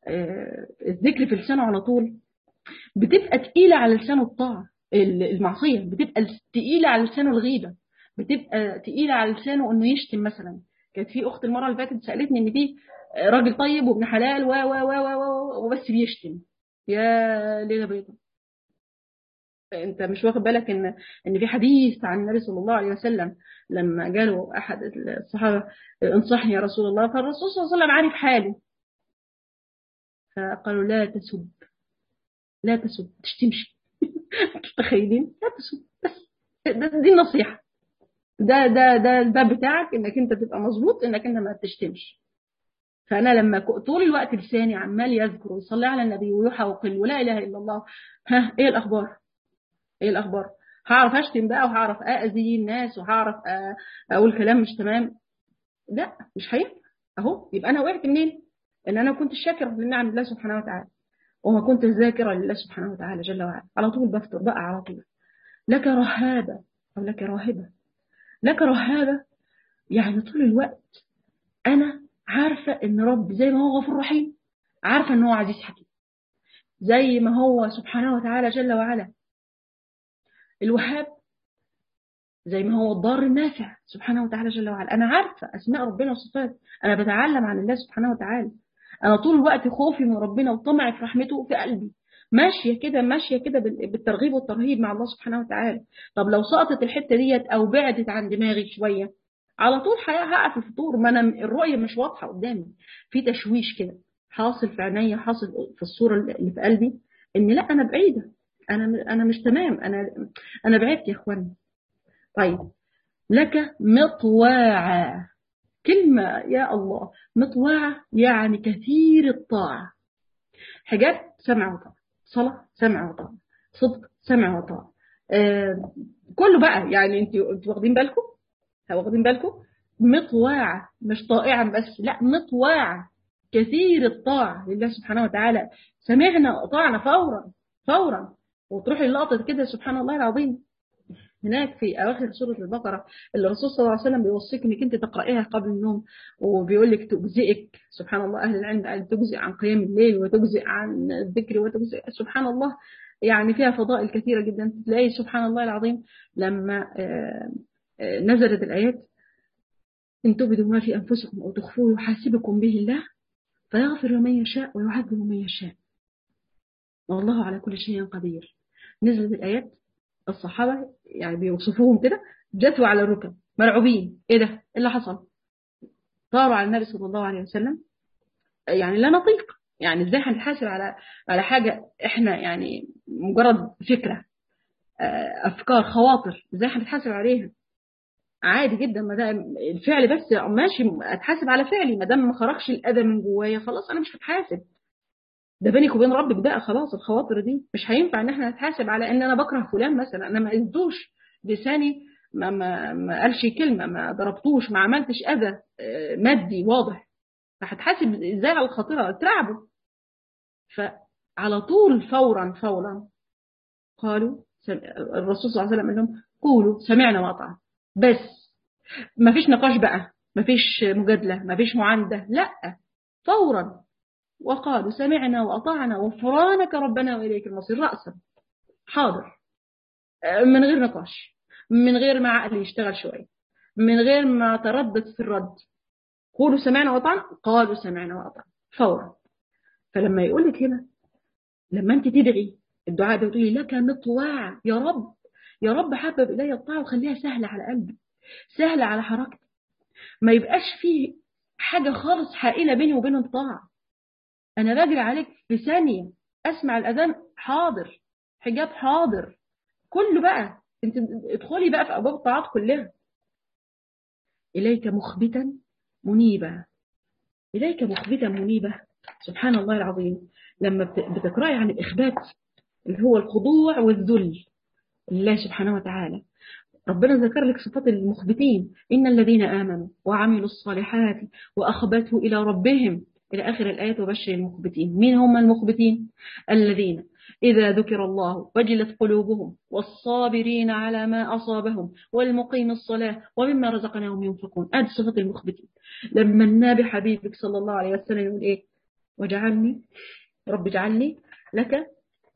الذكر في لسانه على طول بتبقى تقيلة على لسانه الطاعة المعصية بتبقى تقيلة على لسانه الغيبة بتبقى تقيلة على لسانه انه يشتم مثلا كانت في اخت المرة اللي فاتت سألتني ان في راجل طيب وابن حلال و و و و وبس بيشتم يا ليلة بيضة انت مش واخد بالك ان ان في حديث عن النبي صلى الله عليه وسلم لما جاله احد الصحابه انصحني يا رسول الله فالرسول صلى الله عليه وسلم عارف حاله فقالوا لا تسب لا تسب تشتمش متخيلين لا تسب بس ده دي النصيحه ده ده ده الباب بتاعك انك انت تبقى مظبوط انك انت ما تشتمش فانا لما طول الوقت لساني عمال يذكر ويصلي على النبي ويحوقل ولا اله الا الله ها ايه الاخبار ايه الاخبار هعرف اشتم بقى وهعرف اذي الناس وهعرف اقول كلام مش تمام لا مش هينفع اهو يبقى انا وقعت منين ان انا كنت شاكر لنعم الله سبحانه وتعالى وما كنت ذاكرة لله سبحانه وتعالى جل وعلا على طول بفتر بقى على طول لك رهابة أو لك راهبة لك رهابة يعني طول الوقت أنا عارفة إن رب زي ما هو غفور رحيم عارفة إن هو عزيز حكيم زي ما هو سبحانه وتعالى جل وعلا الوهاب زي ما هو الضار النافع سبحانه وتعالى جل وعلا أنا عارفة أسماء ربنا وصفاته أنا بتعلم عن الله سبحانه وتعالى أنا طول الوقت خوفي من ربنا وطمعي في رحمته في قلبي ماشية كده ماشية كده بالترغيب والترهيب مع الله سبحانه وتعالى طب لو سقطت الحتة ديت أو بعدت عن دماغي شوية على طول هقع في الفطور ما أنا الرؤية مش واضحة قدامي في تشويش كده حاصل في عينيا حاصل في الصورة اللي في قلبي إن لا أنا بعيدة أنا أنا مش تمام أنا أنا بعدت يا إخواني طيب لك مطواعة كلمة يا الله مطواعة يعني كثير الطاعة حاجات سمع وطاعة صلاة سمع وطاعة صدق سمع وطاعة آه كله بقى يعني انتوا انتوا واخدين بالكم واخدين بالكم مطواعة مش طائعا بس لا مطواعة كثير الطاعة لله سبحانه وتعالى سمعنا وطاعنا فورا فورا وتروحي اللقطة كده سبحان الله العظيم هناك في اواخر سوره البقره اللي الرسول صلى الله عليه وسلم بيوصيك انك انت تقرايها قبل النوم وبيقول لك تجزئك سبحان الله اهل العلم قال تجزئ عن قيام الليل وتجزئ عن الذكر وتجزئ سبحان الله يعني فيها فضائل كثيره جدا تلاقي سبحان الله العظيم لما نزلت الايات إن تبدوا ما في أنفسكم أو تخفوه يحاسبكم به الله فيغفر لمن يشاء ويعذب من يشاء والله على كل شيء قدير نزلت الآيات الصحابة يعني بيوصفوهم كده جثوا على الركب مرعوبين ايه ده ايه اللي حصل طاروا على النبي صلى الله عليه وسلم يعني لا نطيق يعني ازاي هنتحاسب على على حاجة احنا يعني مجرد فكرة افكار خواطر ازاي هنتحاسب عليها عادي جدا ما ده الفعل بس ماشي اتحاسب على فعلي ما دام ما خرجش الاذى من جوايا خلاص انا مش هتحاسب ده بينك وبين ربك بقى خلاص الخواطر دي مش هينفع ان احنا نتحاسب على ان انا بكره فلان مثلا انا ما اذوش لساني ما ما ما قالش كلمه ما ضربتوش ما عملتش اذى مادي واضح فهتحاسب ازاي على الخطيره اترعبوا فعلى طول فورا فورا قالوا الرسول صلى الله عليه وسلم قال لهم قولوا سمعنا واطعنا بس ما فيش نقاش بقى ما فيش مجادله ما فيش معانده لا فورا وقالوا سمعنا وأطعنا غفرانك ربنا وإليك المصير رأسا حاضر من غير نقاش من غير ما عقلي يشتغل شوية من غير ما تردد في الرد قولوا سمعنا وأطعنا قالوا سمعنا وأطعنا فورا فلما يقول لك هنا لما أنت تدعي الدعاء ده وتقولي لك مطواع يا رب يا رب حبب إلي الطاعة وخليها سهلة على قلبي سهلة على حركتي ما يبقاش فيه حاجة خالص حائلة بيني وبين الطاعة أنا بجري عليك في ثانية أسمع الأذان حاضر حجاب حاضر كله بقى انت ادخلي بقى في أبواب الطاعات كلها إليك مخبتا منيبا إليك مخبتا منيبا سبحان الله العظيم لما بتقرأي عن الإخبات اللي هو الخضوع والذل لله سبحانه وتعالى ربنا ذكر لك صفات المخبتين إن الذين آمنوا وعملوا الصالحات وأخبتوا إلى ربهم إلى آخر الآية وبشر المخبتين مين هم المخبتين الذين إذا ذكر الله وجلت قلوبهم والصابرين على ما أصابهم والمقيم الصلاة ومما رزقناهم ينفقون هذه صفة المخبتين لما النبي حبيبك صلى الله عليه وسلم يقول إيه وجعلني رب اجعلني لك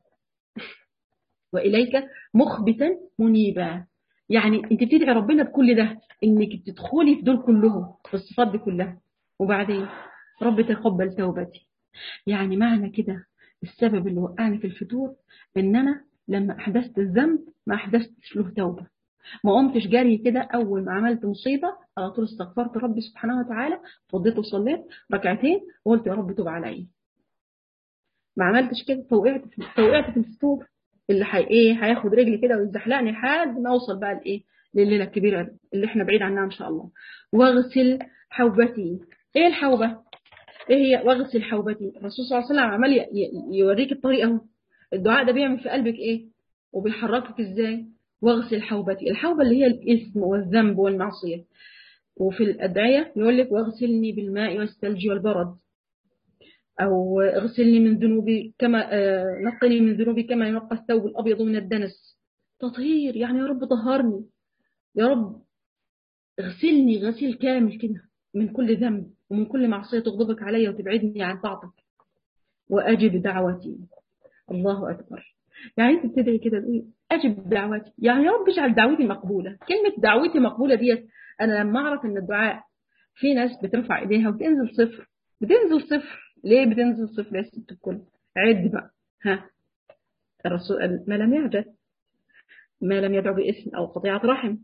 وإليك مخبتا منيبا يعني انت بتدعي ربنا بكل ده انك تدخلي في دول كلهم في الصفات دي كلها وبعدين رب تقبل توبتي يعني معنى كده السبب اللي وقعني في الفتور ان انا لما احدثت الذنب ما احدثتش له توبه ما قمتش جري كده اول ما عملت مصيبه على طول استغفرت ربي سبحانه وتعالى فضيت وصليت ركعتين وقلت يا رب توب عليا ما عملتش كده فوقعت في فوقعت في الفتور اللي حي ايه هياخد رجلي كده ويزحلقني لحد ما اوصل بقى لايه لليله الكبيره اللي احنا بعيد عنها ان شاء الله واغسل حوبتي ايه الحوبه ايه هي واغسل حوبتي الرسول صلى الله عليه وسلم عمال يوريك الطريقه اهو الدعاء ده بيعمل في قلبك ايه وبيحركك ازاي واغسل حوبتي الحوبه اللي هي الاثم والذنب والمعصيه وفي الادعيه يقول لك واغسلني بالماء والثلج والبرد او اغسلني من ذنوبي كما آه نقني من ذنوبي كما ينقى الثوب الابيض من الدنس تطهير يعني يا رب طهرني يا رب اغسلني غسيل كامل كده من كل ذنب ومن كل معصية تغضبك علي وتبعدني عن طاعتك وأجب دعوتي الله أكبر يعني أنت بتدعي كده تقولي أجب دعوتي يعني يا رب اجعل دعوتي مقبولة كلمة دعوتي مقبولة ديت أنا لما أعرف إن الدعاء في ناس بترفع إيديها وتنزل صفر بتنزل صفر ليه بتنزل صفر يا ست الكل عد بقى ها الرسول ما لم يعجل ما لم يدعو باسم أو قطيعة رحم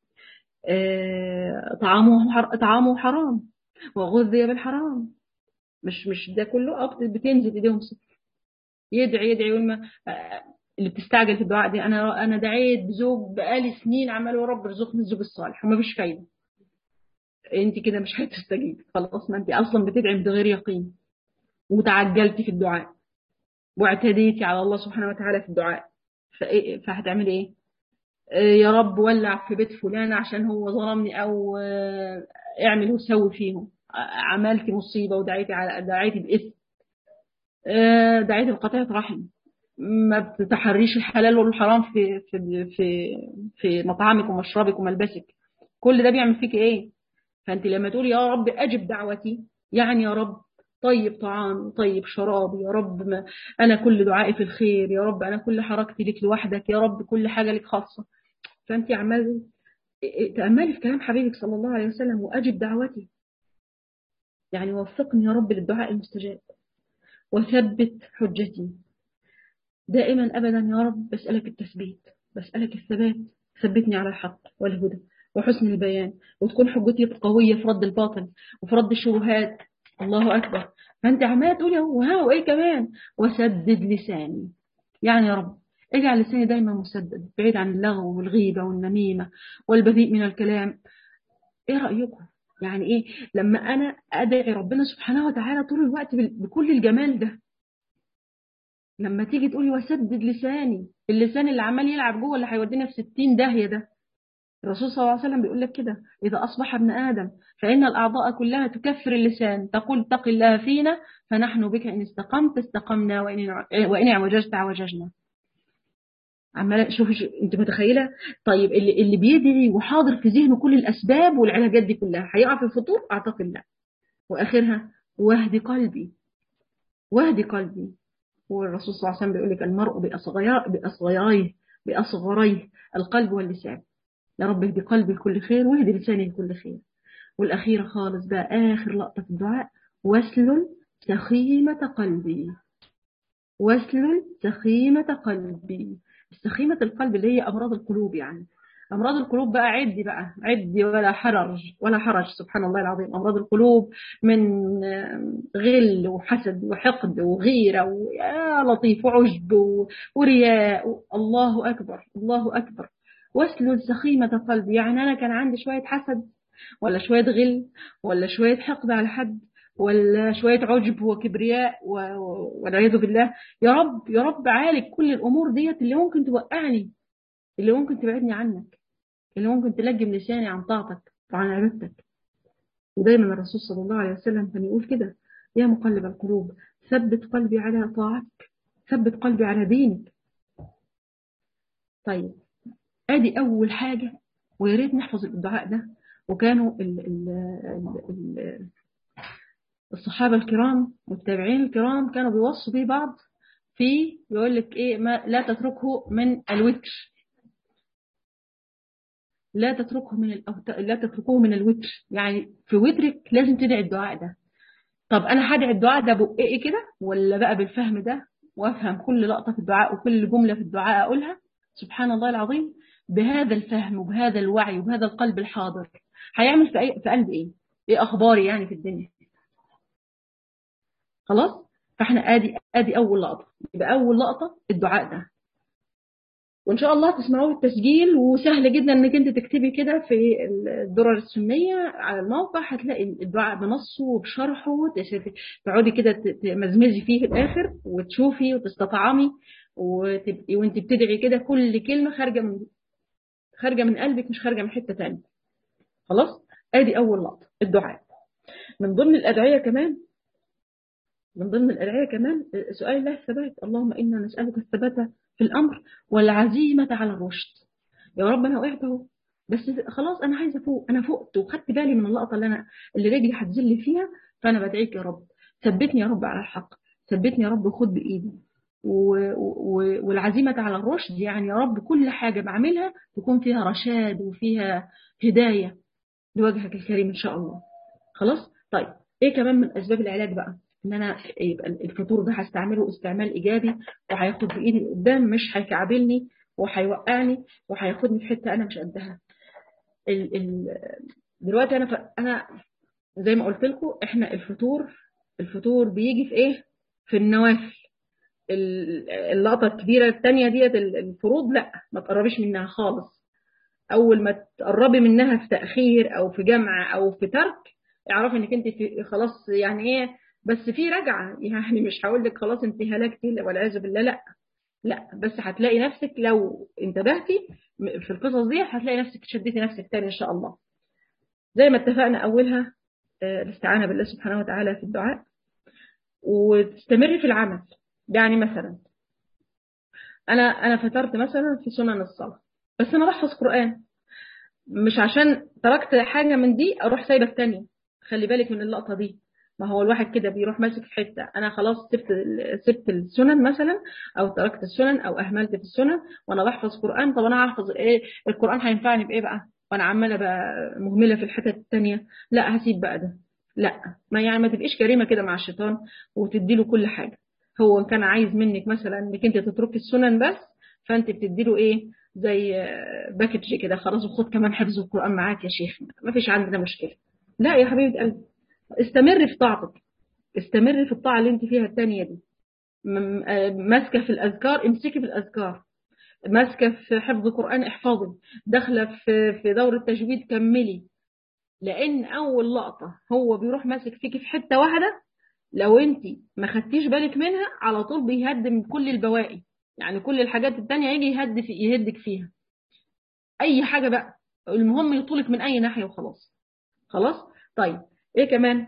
آه طعامه حر... طعامه حرام وغذي بالحرام مش مش ده كله اه بتنزل ايديهم صفر يدعي يدعي يقول ما اللي بتستعجل في الدعاء دي انا انا دعيت بزوج بقالي سنين عمال يا رب ارزقني الزوج الصالح وما فيش فايده انت كده مش هتستجيب خلاص ما انت اصلا بتدعي بغير يقين وتعجلتي في الدعاء واعتديتي على الله سبحانه وتعالى في الدعاء فهتعملي ايه يا رب ولع في بيت فلان عشان هو ظلمني او اعمل وسوي فيهم عملت مصيبة ودعيتي على دعيتي باسم دعيتي بقطيعة رحم ما بتتحريش الحلال والحرام في في في في مطعمك ومشربك وملبسك كل ده بيعمل فيك ايه فانت لما تقولي يا رب اجب دعوتي يعني يا رب طيب طعامي طيب شرابي يا رب ما انا كل دعائي في الخير يا رب انا كل حركتي لك لوحدك يا رب كل حاجه لك خاصه فانت عمال تأملي في كلام حبيبك صلى الله عليه وسلم وأجب دعوتي يعني وفقني يا رب للدعاء المستجاب وثبت حجتي دائما أبدا يا رب بسألك التثبيت بسألك الثبات ثبتني على الحق والهدى وحسن البيان وتكون حجتي قوية في رد الباطل وفي رد الشبهات الله أكبر فأنت عمالة تقولي وها وإيه كمان وسدد لساني يعني يا رب اجعل لساني دايما مسدد بعيد عن اللغو والغيبة والنميمة والبذيء من الكلام ايه رأيكم يعني ايه لما انا ادعي ربنا سبحانه وتعالى طول الوقت بكل الجمال ده لما تيجي تقولي وسدد لساني اللسان اللي عمال يلعب جوه اللي هيودينا في 60 داهيه ده الرسول صلى الله عليه وسلم بيقول لك كده إذا أصبح ابن آدم فإن الأعضاء كلها تكفر اللسان تقول اتق الله فينا فنحن بك إن استقمت استقمنا وإن وإن اعوججت عوججنا عماله شوفي انت متخيله طيب اللي اللي بيدعي وحاضر في ذهنه كل الاسباب والعلاجات دي كلها هيقع في الفطور اعتقد لا واخرها واهدي قلبي واهدي قلبي والرسول صلى الله عليه وسلم بيقول لك المرء باصغريه باصغريه باصغريه القلب واللسان يا رب اهدي قلبي لكل خير واهدي لساني لكل خير والاخيره خالص بقى اخر لقطه في الدعاء واسلل سخيمه قلبي واسلل سخيمه قلبي سخيمة القلب اللي هي أمراض القلوب يعني أمراض القلوب بقى عدي بقى عدي ولا حرج ولا حرج سبحان الله العظيم أمراض القلوب من غل وحسد وحقد وغيرة ويا لطيف وعجب ورياء الله أكبر الله أكبر واسلل سخيمة قلبي يعني أنا كان عندي شوية حسد ولا شوية غل ولا شوية حقد على حد ولا شوية عجب وكبرياء والعياذ بالله يا رب يا رب عالج كل الأمور ديت اللي ممكن توقعني اللي ممكن تبعدني عنك اللي ممكن تلجم لساني عن طاعتك وعن عبادتك ودايما الرسول صلى الله عليه وسلم كان يقول كده يا مقلب القلوب ثبت قلبي على طاعتك ثبت قلبي على دينك طيب ادي اول حاجه ويا ريت نحفظ الدعاء ده وكانوا ال ال ال ال الصحابة الكرام والتابعين الكرام كانوا بيوصوا بيه بعض في يقول لك ايه ما لا تتركه من الوتر لا تتركه من الأوت... لا تتركوه من الوتر يعني في وترك لازم تدعي الدعاء ده طب انا هدعي الدعاء ده بقى كده ولا بقى بالفهم ده وافهم كل لقطه في الدعاء وكل جمله في الدعاء اقولها سبحان الله العظيم بهذا الفهم وبهذا الوعي وبهذا القلب الحاضر هيعمل في, أي... في قلب ايه ايه اخباري يعني في الدنيا خلاص فاحنا ادي ادي اول لقطه يبقى اول لقطه الدعاء ده وان شاء الله تسمعوه التسجيل وسهل جدا انك انت تكتبي كده في الدرر السنيه على الموقع هتلاقي الدعاء بنصه وبشرحه تقعدي كده تمزمزي فيه في الاخر وتشوفي وتستطعمي وتبقي وانت بتدعي كده كل كلمه خارجه من خارجه من قلبك مش خارجه من حته ثانيه خلاص ادي اول لقطه الدعاء من ضمن الادعيه كمان من ضمن الأدعية كمان سؤال الله الثبات اللهم إنا نسألك الثبات في الأمر والعزيمة على الرشد يا رب أنا وقعت اهو بس خلاص أنا عايزة فوق أنا فقت وخدت بالي من اللقطة اللي أنا اللي رجلي هتزل فيها فأنا بدعيك يا رب ثبتني يا رب على الحق ثبتني يا رب وخد بإيدي و... و... والعزيمة على الرشد يعني يا رب كل حاجة بعملها تكون فيها رشاد وفيها هداية لوجهك الكريم إن شاء الله خلاص طيب إيه كمان من أسباب العلاج بقى ان انا يبقى الفطور ده هستعمله استعمال ايجابي وهياخد بايدي لقدام مش هيكعبلني وهيوقعني وهياخدني في حته انا مش قدها ال ال دلوقتي انا ف... انا زي ما قلت لكم احنا الفطور الفطور بيجي في ايه في النوافل اللقطه الكبيره الثانيه ديت الفروض لا ما تقربيش منها خالص اول ما تقربي منها في تاخير او في جمع او في ترك اعرفي انك انت في خلاص يعني ايه بس في رجعة يعني مش هقول لك خلاص انت هلكتي والعياذ بالله لا لا بس هتلاقي نفسك لو انتبهتي في القصص دي هتلاقي نفسك شديتي نفسك تاني ان شاء الله زي ما اتفقنا اولها الاستعانة بالله سبحانه وتعالى في الدعاء وتستمري في العمل يعني مثلا انا انا فترت مثلا في سنن الصلاة بس انا بحفظ قرآن مش عشان تركت حاجة من دي اروح سايبة التانية خلي بالك من اللقطة دي ما هو الواحد كده بيروح ماسك في حته انا خلاص سبت سبت السنن مثلا او تركت السنن او اهملت في السنن وانا بحفظ قران طب انا هحفظ ايه القران هينفعني بايه بقى وانا عماله بقى مهمله في الحتت التانية لا هسيب بقى ده لا ما يعني ما تبقيش كريمه كده مع الشيطان وتدي له كل حاجه هو كان عايز منك مثلا انك انت تتركي السنن بس فانت بتدي له ايه زي باكج كده خلاص وخد كمان حفظ القران معاك يا شيخ ما فيش عندنا مشكله لا يا حبيبه قلبي استمري في طاعتك استمري في الطاعه اللي انت فيها التانية دي ماسكه في الاذكار امسكي في الاذكار ماسكه في حفظ قران احفظي داخله في في دوره تجويد كملي لان اول لقطه هو بيروح ماسك فيكي في حته واحده لو انت ما خدتيش بالك منها على طول بيهدم كل البواقي يعني كل الحاجات التانية يجي يهد في يهدك فيها اي حاجه بقى المهم يطولك من اي ناحيه وخلاص خلاص طيب ايه كمان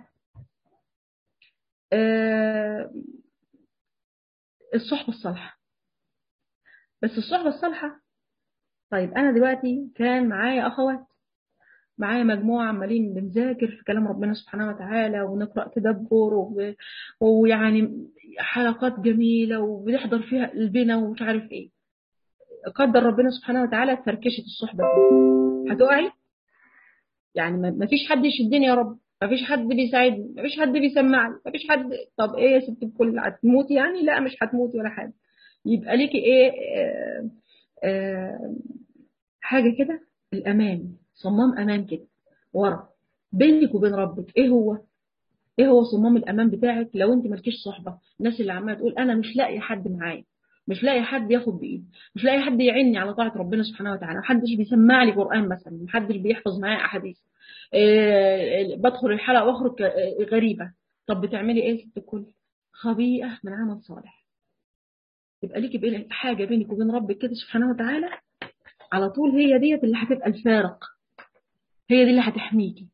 آه الصحبه الصالحه بس الصحبه الصالحه طيب انا دلوقتي كان معايا اخوات معايا مجموعة عمالين بنذاكر في كلام ربنا سبحانه وتعالى ونقرأ تدبر وب... ويعني حلقات جميلة وبنحضر فيها قلبنا ومش عارف ايه قدر ربنا سبحانه وتعالى تفركشة الصحبة دي هتقعي يعني ما فيش حد يشدني يا رب ما فيش حد بيساعدني ما فيش حد بيسمعني ما فيش حد طب ايه يا ست الكل هتموتي يعني لا مش هتموتي ولا حاجة يبقى ليكي ايه آه آه حاجة كده الأمان صمام امان كده ورا بينك وبين ربك ايه هو ايه هو صمام الامان بتاعك لو انت مالكيش صحبه الناس اللي عماله تقول انا مش لاقي حد معايا مش لاقي حد ياخد بايدي مش لاقي حد يعيني على طاعه ربنا سبحانه وتعالى محدش بيسمع لي قران مثلا محدش بيحفظ معايا احاديث إيه بدخل الحلقه واخرج غريبه طب بتعملي ايه ست الكل خبيئه من عمل صالح يبقى ليكي حاجه بينك وبين ربك كده سبحانه وتعالى على طول هي ديت اللي هتبقى الفارق هي دي اللي هتحميكي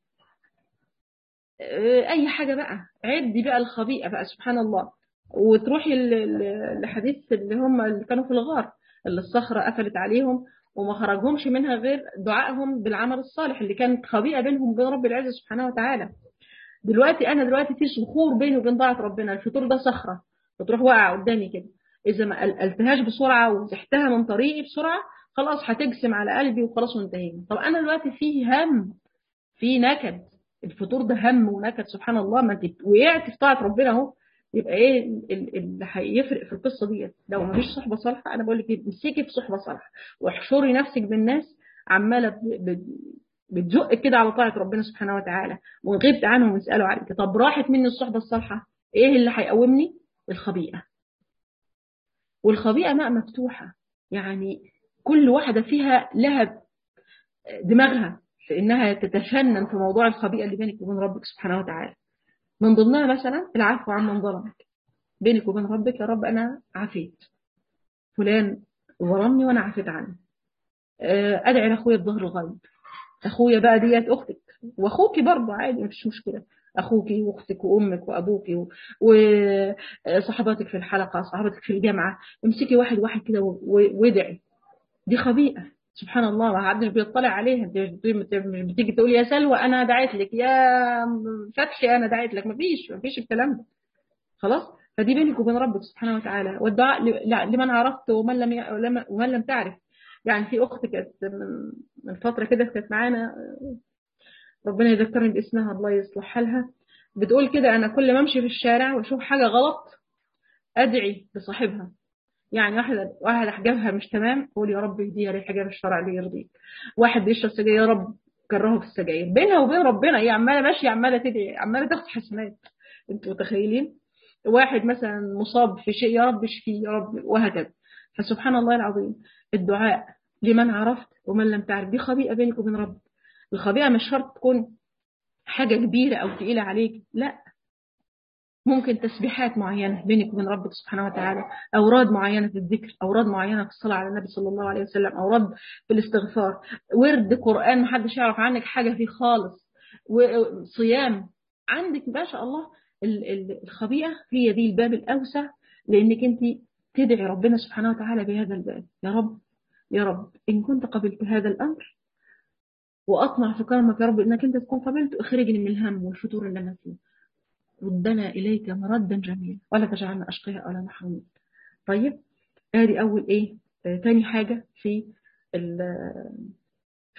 اي حاجه بقى عدي بقى الخبيئه بقى سبحان الله وتروحي لحديث اللي هم اللي كانوا في الغار اللي الصخره قفلت عليهم وما خرجهمش منها غير دعائهم بالعمل الصالح اللي كانت خبيئه بينهم وبين رب العزه سبحانه وتعالى دلوقتي انا دلوقتي في صخور بيني وبين طاعه ربنا الفطور ده صخره بتروح واقعه قدامي كده اذا ما قلتهاش بسرعه وزحتها من طريقي بسرعه خلاص هتجسم على قلبي وخلاص وانتهينا طب انا دلوقتي فيه هم في نكد الفطور ده هم ونكد سبحان الله ما انت وقعت في طاعه ربنا اهو يبقى ايه اللي هيفرق في القصه ديت لو ما فيش صحبه صالحه انا بقول لك امسكي في صحبه صالحه واحشري نفسك بالناس عماله بتزق كده على طاعه ربنا سبحانه وتعالى وغبت عنهم ويسالوا عليك طب راحت مني الصحبه الصالحه ايه اللي هيقومني الخبيئه والخبيئه ماء مفتوحه يعني كل واحدة فيها لها دماغها في إنها تتفنن في موضوع الخبيئة اللي بينك وبين ربك سبحانه وتعالى من ضمنها مثلا العفو عن من ظلمك بينك وبين ربك يا رب أنا عفيت فلان ظلمني وأنا عفيت عنه أدعي لأخويا بظهر الغيب أخويا بقى ديت أختك وأخوكي برضه عادي مفيش مشكلة أخوكي وأختك وأمك وأبوك وصحباتك في الحلقة صحباتك في الجامعة امسكي واحد واحد كده وادعي دي خبيئة سبحان الله ما حدش بيطلع عليها مش بتيجي تقول يا سلوى انا دعيت لك يا فتحي انا دعيت لك مفيش مفيش الكلام ده خلاص فدي بينك وبين ربك سبحانه وتعالى والدعاء لمن عرفت ومن لم ومن لم تعرف يعني في اخت كانت من فتره كده كانت معانا ربنا يذكرني باسمها الله يصلح حالها بتقول كده انا كل ما امشي في الشارع واشوف حاجه غلط ادعي لصاحبها يعني واحدة واحدة حجابها مش تمام قول يا رب اهديها للحجاب الشرعي اللي يرضيك واحد بيشرب سجاير يا رب كرهه في السجاير بينها وبين ربنا هي عمالة ماشية عمالة تدعي عمالة تاخد حسنات انتوا متخيلين واحد مثلا مصاب في شيء يا رب اشفيه يا رب وهكذا فسبحان الله العظيم الدعاء لمن عرفت ومن لم تعرف دي خبيئة بينك وبين ربك الخبيئة مش شرط تكون حاجة كبيرة أو تقيلة عليك لا ممكن تسبيحات معينة بينك وبين ربك سبحانه وتعالى أوراد معينة في الذكر أوراد معينة في الصلاة على النبي صلى الله عليه وسلم أوراد في الاستغفار ورد قرآن محدش يعرف عنك حاجة فيه خالص وصيام عندك ما شاء الله الخبيئة هي دي الباب الأوسع لأنك أنت تدعي ربنا سبحانه وتعالى بهذا الباب يا رب يا رب إن كنت قبلت هذا الأمر وأطمع في كرمك يا رب إنك أنت تكون قبلت اخرجني من الهم والفتور اللي أنا فيه ردنا إليك مردا جميلا ولا تجعلنا أشقياء ولا محرومين طيب ادي أول إيه آه تاني حاجة في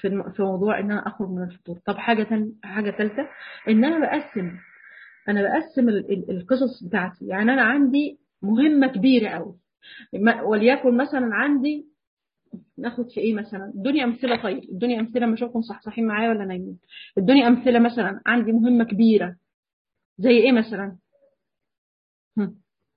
في الم- في موضوع ان انا اخرج من الفطور طب حاجه تانية حاجه ثالثه ان انا بقسم انا بقسم ال- ال- القصص بتاعتي يعني انا عندي مهمه كبيره قوي ما- وليكن مثلا عندي ناخد في ايه مثلا الدنيا امثله طيب الدنيا امثله ما اشوفكم صحصحين معايا ولا نايمين الدنيا امثله مثلا عندي مهمه كبيره زي ايه مثلا هم.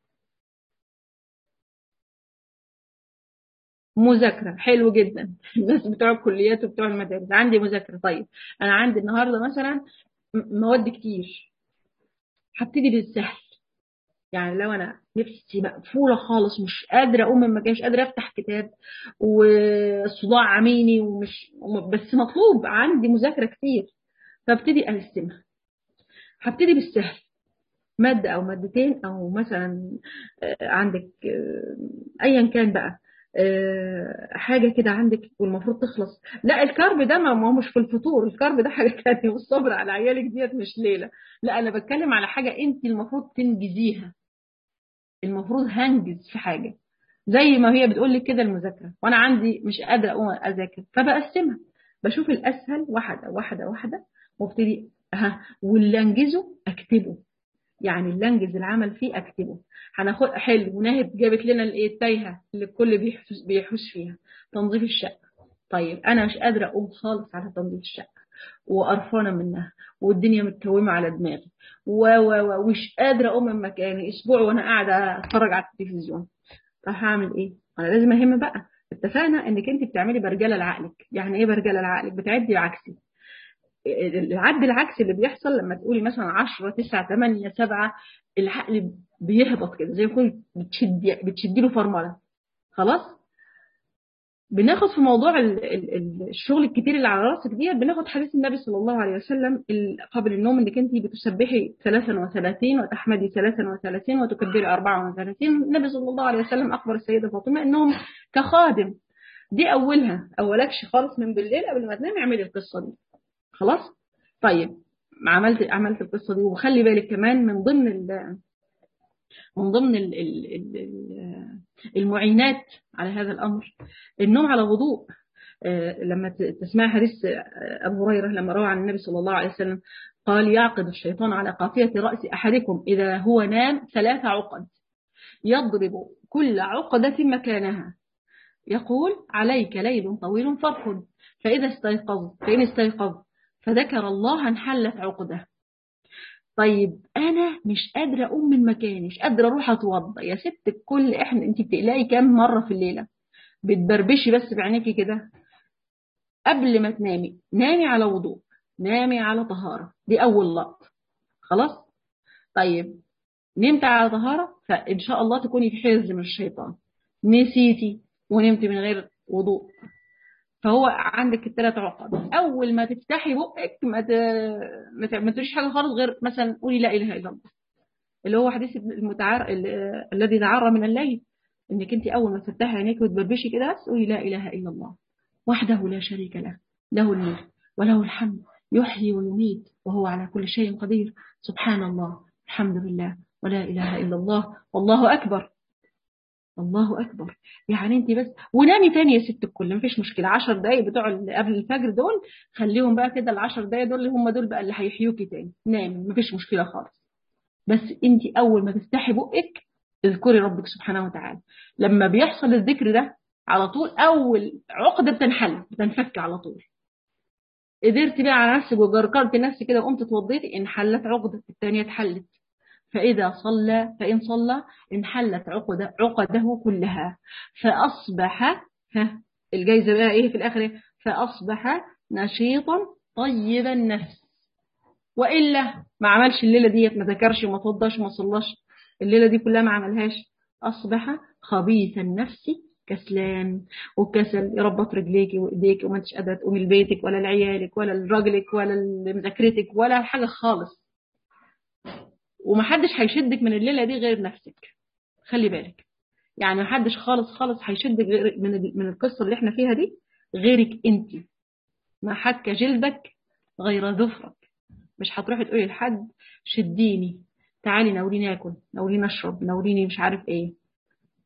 مذاكره حلو جدا الناس بتوع الكليات وبتوع المدارس عندي مذاكره طيب انا عندي النهارده مثلا م- مواد كتير هبتدي بالسهل يعني لو انا نفسي مقفوله خالص مش قادره اقوم من مكاني مش قادره افتح كتاب والصداع عميني ومش وم- بس مطلوب عندي مذاكره كتير فابتدي اقسمها هبتدي بالسهل ماده او مادتين او مثلا آه، عندك آه، ايا كان بقى آه، حاجه كده عندك والمفروض تخلص لا الكرب ده ما ما هو مش في الفطور الكرب ده حاجه تانية والصبر على عيالك ديت مش ليله لا انا بتكلم على حاجه انت المفروض تنجزيها المفروض هنجز في حاجه زي ما هي بتقول لك كده المذاكره وانا عندي مش قادره اقوم اذاكر فبقسمها بشوف الاسهل واحده واحده واحده وابتدي ها واللي انجزه اكتبه يعني اللي انجز العمل فيه اكتبه هناخد حلو وناهد جابت لنا الايه التايهه اللي الكل بيحوس بيحوس فيها تنظيف الشقه طيب انا مش قادره اقوم خالص على تنظيف الشقه وقرفانه منها والدنيا متكومه على دماغي و و و ومش قادره اقوم من مكاني اسبوع وانا قاعده اتفرج على التلفزيون طب هعمل ايه؟ انا لازم اهم بقى اتفقنا انك انت بتعملي برجله لعقلك يعني ايه برجله لعقلك بتعدي العكسي العد العكسي اللي بيحصل لما تقولي مثلا 10 9 8 7 العقل بيهبط كده زي ما يكون بتشدي بتشدي له فرمله خلاص بناخد في موضوع ال- ال- ال- الشغل الكتير اللي على راسك ديت بناخد حديث النبي صلى الله عليه وسلم ال- قبل النوم انك انت بتسبحي 33 وتحمدي 33 وتكبري 34 النبي صلى الله عليه وسلم اخبر السيده فاطمه انهم كخادم دي اولها اولكش خالص من بالليل قبل ما تنامي اعملي القصه دي خلاص طيب عملت عملت القصه دي وخلي بالك كمان من ضمن ال من ضمن ال ال ال المعينات على هذا الامر النوم على وضوء آه، لما ت- تسمع حديث آه، ابو هريره لما روى عن النبي صلى الله عليه وسلم قال يعقد الشيطان على قافيه راس احدكم اذا هو نام ثلاث عقد يضرب كل عقده مكانها يقول عليك ليل طويل فارقد فاذا استيقظت فان استيقظت فذكر الله انحلت عقده طيب انا مش قادره اقوم من مكاني مش قادره اروح اتوضى يا ست الكل احنا انت بتقلقي كام مره في الليله بتبربشي بس بعينيكي كده قبل ما تنامي نامي على وضوء نامي على طهاره دي اول لقط خلاص طيب نمت على طهاره فان شاء الله تكوني في حرز من الشيطان نسيتي ونمت من غير وضوء فهو عندك الثلاث عقد اول ما تفتحي بقك ما ت... ما, ت... ما تقوليش حاجه خالص غير مثلا قولي لا اله الا الله اللي هو حديث المتعار ال... الذي تعرى من الليل انك انت اول ما تفتحي عينيك وتبربشي كده بس قولي لا اله الا الله وحده لا شريك له له الملك وله الحمد يحيي ويميت وهو على كل شيء قدير سبحان الله الحمد لله ولا اله الا الله والله اكبر الله اكبر يعني انت بس ونامي تاني يا ست الكل مفيش مشكله 10 دقايق بتوع ال- قبل الفجر دول خليهم بقى كده ال 10 دقايق دول اللي هم دول بقى اللي هيحيوكي تاني نامي مفيش مشكله خالص بس انت اول ما تفتحي بقك اذكري ربك سبحانه وتعالى لما بيحصل الذكر ده على طول اول عقده بتنحل بتنفك على طول قدرتي بقى على نفسك وجرجرت نفسك كده وقمت اتوضيتي انحلت عقده الثانيه اتحلت فإذا صلى فإن صلى انحلت عقد عقده كلها فأصبح ها الجايزة بقى إيه في الآخر إيه؟ فأصبح نشيطا طيب النفس وإلا ما عملش الليلة ديت ما ذكرش وما توضاش وما صلاش الليلة دي كلها ما عملهاش أصبح خبيث النفس كسلان وكسل يربط رجليكي وايديكي وما انتش قادره تقومي لبيتك ولا لعيالك ولا لراجلك ولا لمذاكرتك ولا حاجه خالص ومحدش هيشدك من الليله دي غير نفسك خلي بالك يعني محدش خالص خالص هيشدك غير من من القصه اللي احنا فيها دي غيرك انت ما حك جلدك غير ظفرك مش هتروحي تقولي لحد شديني تعالي ناوليني اكل ناوليني اشرب ناوليني مش عارف ايه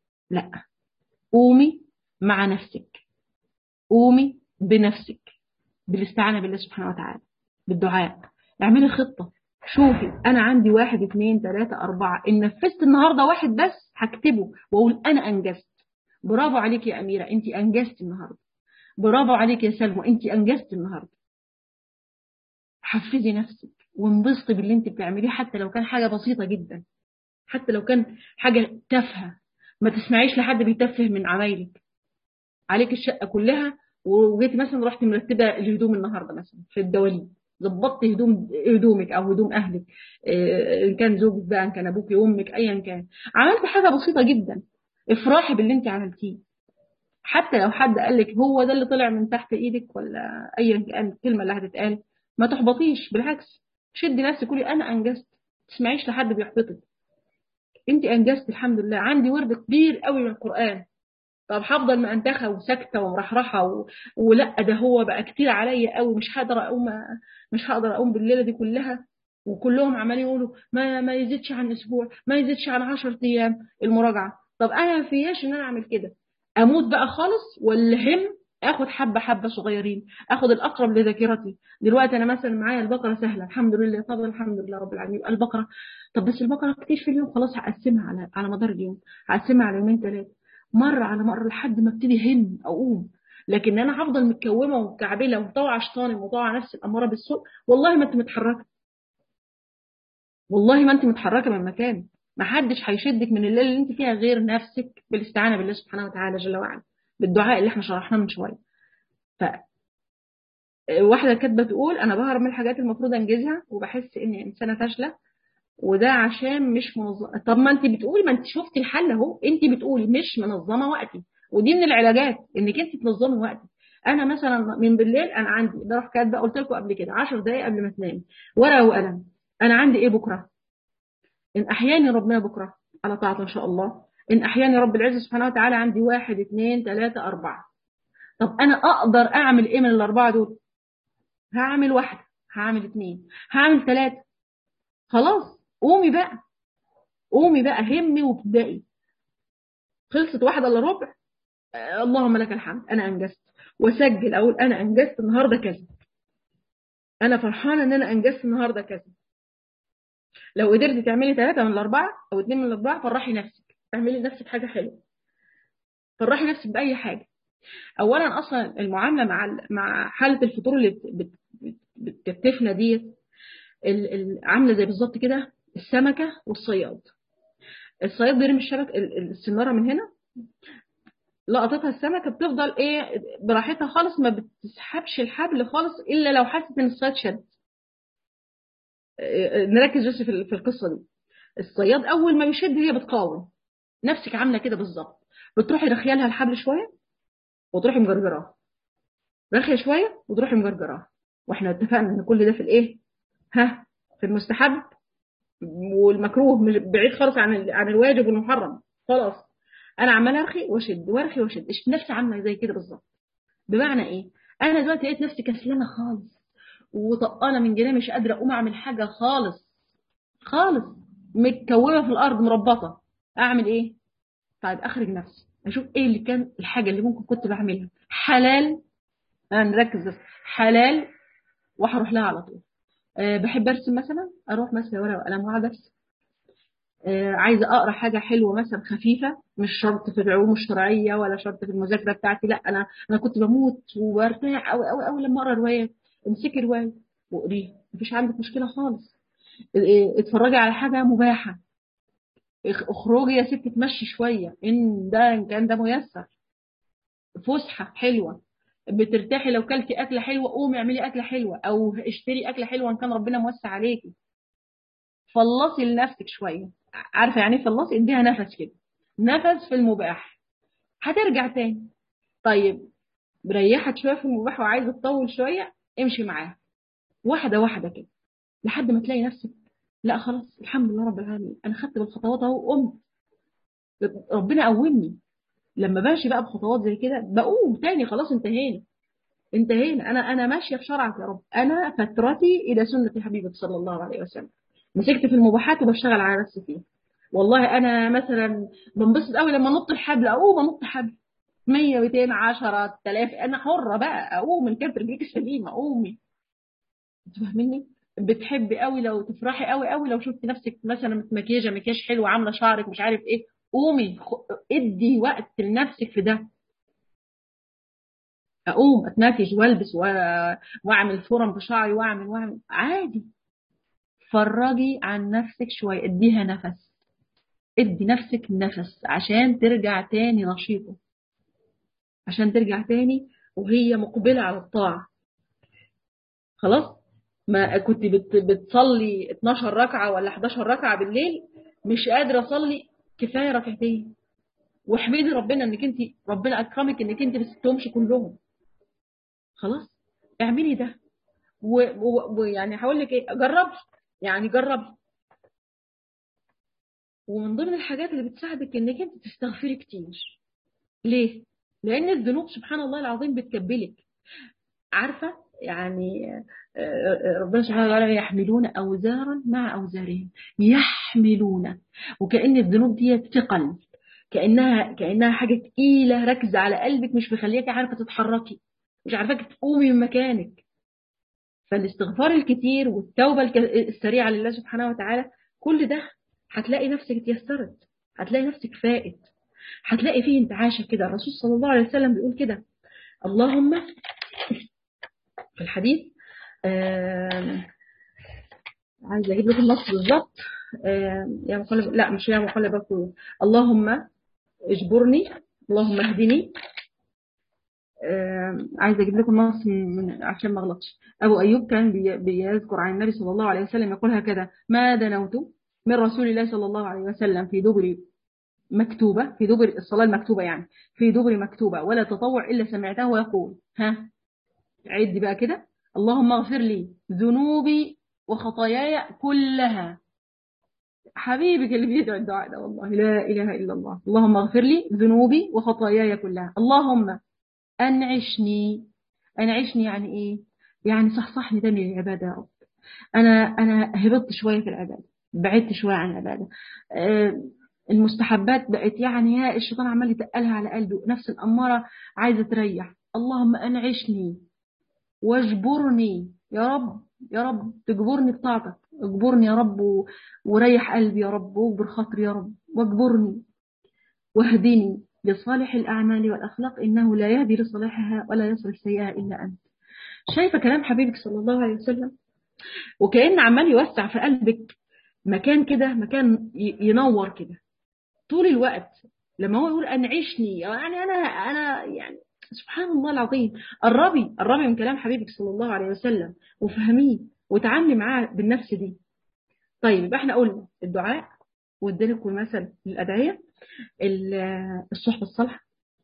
لا قومي مع نفسك قومي بنفسك بالاستعانة بالله سبحانه وتعالى بالدعاء اعملي خطة شوفي أنا عندي واحد اثنين ثلاثة أربعة إن نفذت النهاردة واحد بس هكتبه وأقول أنا أنجزت برافو عليك يا أميرة أنت أنجزت النهاردة برافو عليك يا سلمى أنت أنجزت النهاردة حفزي نفسك وانبسطي باللي أنت بتعمليه حتى لو كان حاجة بسيطة جدا حتى لو كان حاجة تافهة ما تسمعيش لحد بيتفه من عمايلك عليك الشقة كلها وجيت مثلا رحت مرتبة الهدوم النهاردة مثلا في الدواليب ظبطت هدوم هدومك او هدوم اهلك ان كان زوجك بقى ان كان ابوك امك ايا كان عملت حاجه بسيطه جدا افرحي باللي انت عملتيه حتى لو حد قال لك هو ده اللي طلع من تحت ايدك ولا ايا كان الكلمه اللي هتتقال ما تحبطيش بالعكس شدي نفسك قولي انا انجزت ما تسمعيش لحد بيحبطك انت انجزت الحمد لله عندي ورد كبير قوي من القران طب هفضل مأنتخة وساكتة ومرحرحة و... ولا ده هو بقى كتير عليا قوي مش هقدر اقوم مش هقدر اقوم بالليلة دي كلها وكلهم عمالين يقولوا ما ما يزيدش عن اسبوع ما يزيدش عن 10 ايام المراجعة طب انا ما فياش ان انا اعمل كده اموت بقى خالص ولا هم اخد حبة حبة صغيرين اخد الاقرب لذاكرتي دلوقتي انا مثلا معايا البقرة سهلة الحمد لله طب الحمد لله رب العالمين البقرة طب بس البقرة كتير في اليوم خلاص هقسمها على على مدار اليوم هقسمها على يومين ثلاثة مرة على مرة لحد ما ابتدي هن اقوم لكن انا هفضل متكومه ومكعبله ومطوعه شيطاني ومطوعه نفس الاماره بالسوء والله ما انت متحركه والله ما انت متحركه من مكان ما حدش هيشدك من الليله اللي انت فيها غير نفسك بالاستعانه بالله سبحانه وتعالى جل وعلا بالدعاء اللي احنا شرحناه من شويه ف واحده كاتبه تقول انا بهرب من الحاجات المفروض انجزها وبحس اني انسانه فاشله وده عشان مش منظمه طب ما انت بتقولي ما انت شفتي الحل اهو انت بتقولي مش منظمه وقتي ودي من العلاجات انك انت تنظمي وقتك انا مثلا من بالليل انا عندي ده كاتبه قلت لكم قبل كده 10 دقائق قبل ما تنامي ورقه وقلم انا عندي ايه بكره ان احياني ربنا بكره على طاعته ان شاء الله ان احياني رب العزه سبحانه وتعالى عندي واحد اثنين ثلاثه اربعه طب انا اقدر اعمل ايه من الاربعه دول هعمل واحده هعمل اثنين هعمل ثلاثه خلاص قومي بقى قومي بقى همي وابدأي خلصت واحدة الا ربع آه اللهم لك الحمد انا انجزت واسجل اقول انا انجزت النهارده كذا انا فرحانه ان انا انجزت النهارده كذا لو قدرتي تعملي ثلاثة من الأربعة أو اثنين من الأربعة فرحي نفسك اعملي لنفسك حاجة حلوة فرحي نفسك بأي حاجة أولا أصلا المعاملة مع مع حالة الفطور اللي بتكتفنا ديت عاملة زي بالظبط كده السمكة والصياد الصياد بيرمي الشبك السنارة من هنا لقطتها السمكة بتفضل ايه براحتها خالص ما بتسحبش الحبل خالص الا لو حست ان الصياد شد نركز بس في القصة دي الصياد اول ما بيشد هي بتقاوم نفسك عاملة كده بالظبط بتروحي رخيه لها الحبل شوية وتروحي مجرجراه رخية شوية وتروحي مجرجراه واحنا اتفقنا ان كل ده في الايه ها في المستحب والمكروه بعيد خالص عن عن الواجب والمحرم خلاص انا عماله ارخي واشد وارخي واشد نفسي عامله زي كده بالظبط بمعنى ايه انا دلوقتي لقيت نفسي كسلانه خالص وطقانه من جنيه مش قادره اقوم اعمل حاجه خالص خالص متكومه في الارض مربطه اعمل ايه طيب اخرج نفسي اشوف ايه اللي كان الحاجه اللي ممكن كنت بعملها حلال انا نركز بس حلال وهروح لها على طول أه بحب ارسم مثلا اروح مثلا ورقه وقلم واقعد ارسم أه عايزه اقرا حاجه حلوه مثلا خفيفه مش شرط في العلوم الشرعيه ولا شرط في المذاكره بتاعتي لا انا انا كنت بموت وبرتاح قوي قوي قوي لما اقرا روايه امسكي روايه واقريها مفيش عندك مشكله خالص اتفرجي على حاجه مباحه اخرجي يا ستي تمشي شويه ان ده ان كان ده ميسر فسحه حلوه بترتاحي لو كلتي اكله حلوه قومي اعملي اكله حلوه او اشتري اكله حلوه ان كان ربنا موسع عليكي فلصي لنفسك شويه عارفه يعني ايه فلصي اديها نفس كده نفس في المباح هترجع تاني طيب مريحت شويه في المباح وعايزه تطول شويه امشي معاها واحده واحده كده لحد ما تلاقي نفسك لا خلاص الحمد لله رب العالمين انا خدت بالخطوات اهو وقمت ربنا قومني لما بمشي بقى بخطوات زي كده بقوم تاني خلاص انتهينا انتهينا انا انا ماشيه في شرعك يا رب انا فترتي الى سنه حبيبك صلى الله عليه وسلم مسكت في المباحات وبشتغل على نفسي فيها والله انا مثلا بنبسط قوي لما نط الحبل اقوم انط حبل 100 200 10 3000 انا حره بقى اقوم من كانت رجليك سليمه قومي فاهميني بتحبي قوي لو تفرحي قوي قوي لو شفتي نفسك مثلا متمكيجه مكياج حلو عامله شعرك مش عارف ايه قومي ادي وقت لنفسك في ده اقوم اتنفس والبس واعمل فورم في شعري واعمل واعمل عادي فرجي عن نفسك شويه اديها نفس ادي نفسك نفس عشان ترجع تاني نشيطه عشان ترجع تاني وهي مقبله على الطاعه خلاص ما كنت بتصلي 12 ركعه ولا 11 ركعه بالليل مش قادره اصلي كفايه ركعتين واحمدي ربنا انك انت ربنا اكرمك انك انت ما سبتهمش كلهم خلاص اعملي ده ويعني هقول لك ايه جربي يعني جربي ومن ضمن الحاجات اللي بتساعدك انك انت تستغفري كتير ليه لان الذنوب سبحان الله العظيم بتكبلك عارفه يعني ربنا سبحانه وتعالى يحملون اوزارا مع اوزارهم يحملون وكان الذنوب دي ثقل كانها كانها حاجه تقيله راكزه على قلبك مش مخليكي عارفه تتحركي مش عارفاك تقومي من مكانك فالاستغفار الكتير والتوبه السريعه لله سبحانه وتعالى كل ده هتلاقي نفسك اتيسرت هتلاقي نفسك فائت هتلاقي فيه انتعاشه كده الرسول صلى الله عليه وسلم بيقول كده اللهم في الحديث عايزه اجيب لكم النص بالظبط يا مقلب لا مش يا مقلب القلوب اللهم اجبرني اللهم اهدني عايزه اجيب لكم نص من عشان ما اغلطش ابو ايوب كان بيذكر عن النبي صلى الله عليه وسلم يقول هكذا ما دنوت من رسول الله صلى الله عليه وسلم في دبر مكتوبه في دبر الصلاه المكتوبه يعني في دبر مكتوبه ولا تطوع الا سمعته يقول ها عد بقى كده اللهم اغفر لي ذنوبي وخطاياي كلها حبيبك اللي بيدعو الدعاء ده والله لا اله الا الله اللهم اغفر لي ذنوبي وخطاياي كلها اللهم انعشني انعشني يعني ايه يعني صحصحني تاني للعباده يا رب انا انا هبطت شويه في العباده بعدت شويه عن العباده أه المستحبات بقت يعني يا الشيطان عمال يتقلها على قلبي نفس الاماره عايزه تريح اللهم انعشني واجبرني يا رب يا رب تجبرني بطاعتك اجبرني يا رب و... وريح قلبي يا رب واجبر خاطري يا رب واجبرني واهدني لصالح الأعمال والأخلاق إنه لا يهدي لصالحها ولا يصرف سيئها إلا أنت شايفة كلام حبيبك صلى الله عليه وسلم وكأن عمال يوسع في قلبك مكان كده مكان ينور كده طول الوقت لما هو يقول أنعشني يعني أنا أنا يعني سبحان الله العظيم قربي قربي من كلام حبيبك صلى الله عليه وسلم وفهميه وتعاملي معاه بالنفس دي طيب يبقى احنا قلنا الدعاء واديلكم مثل الأدعية الصحبة الصالحة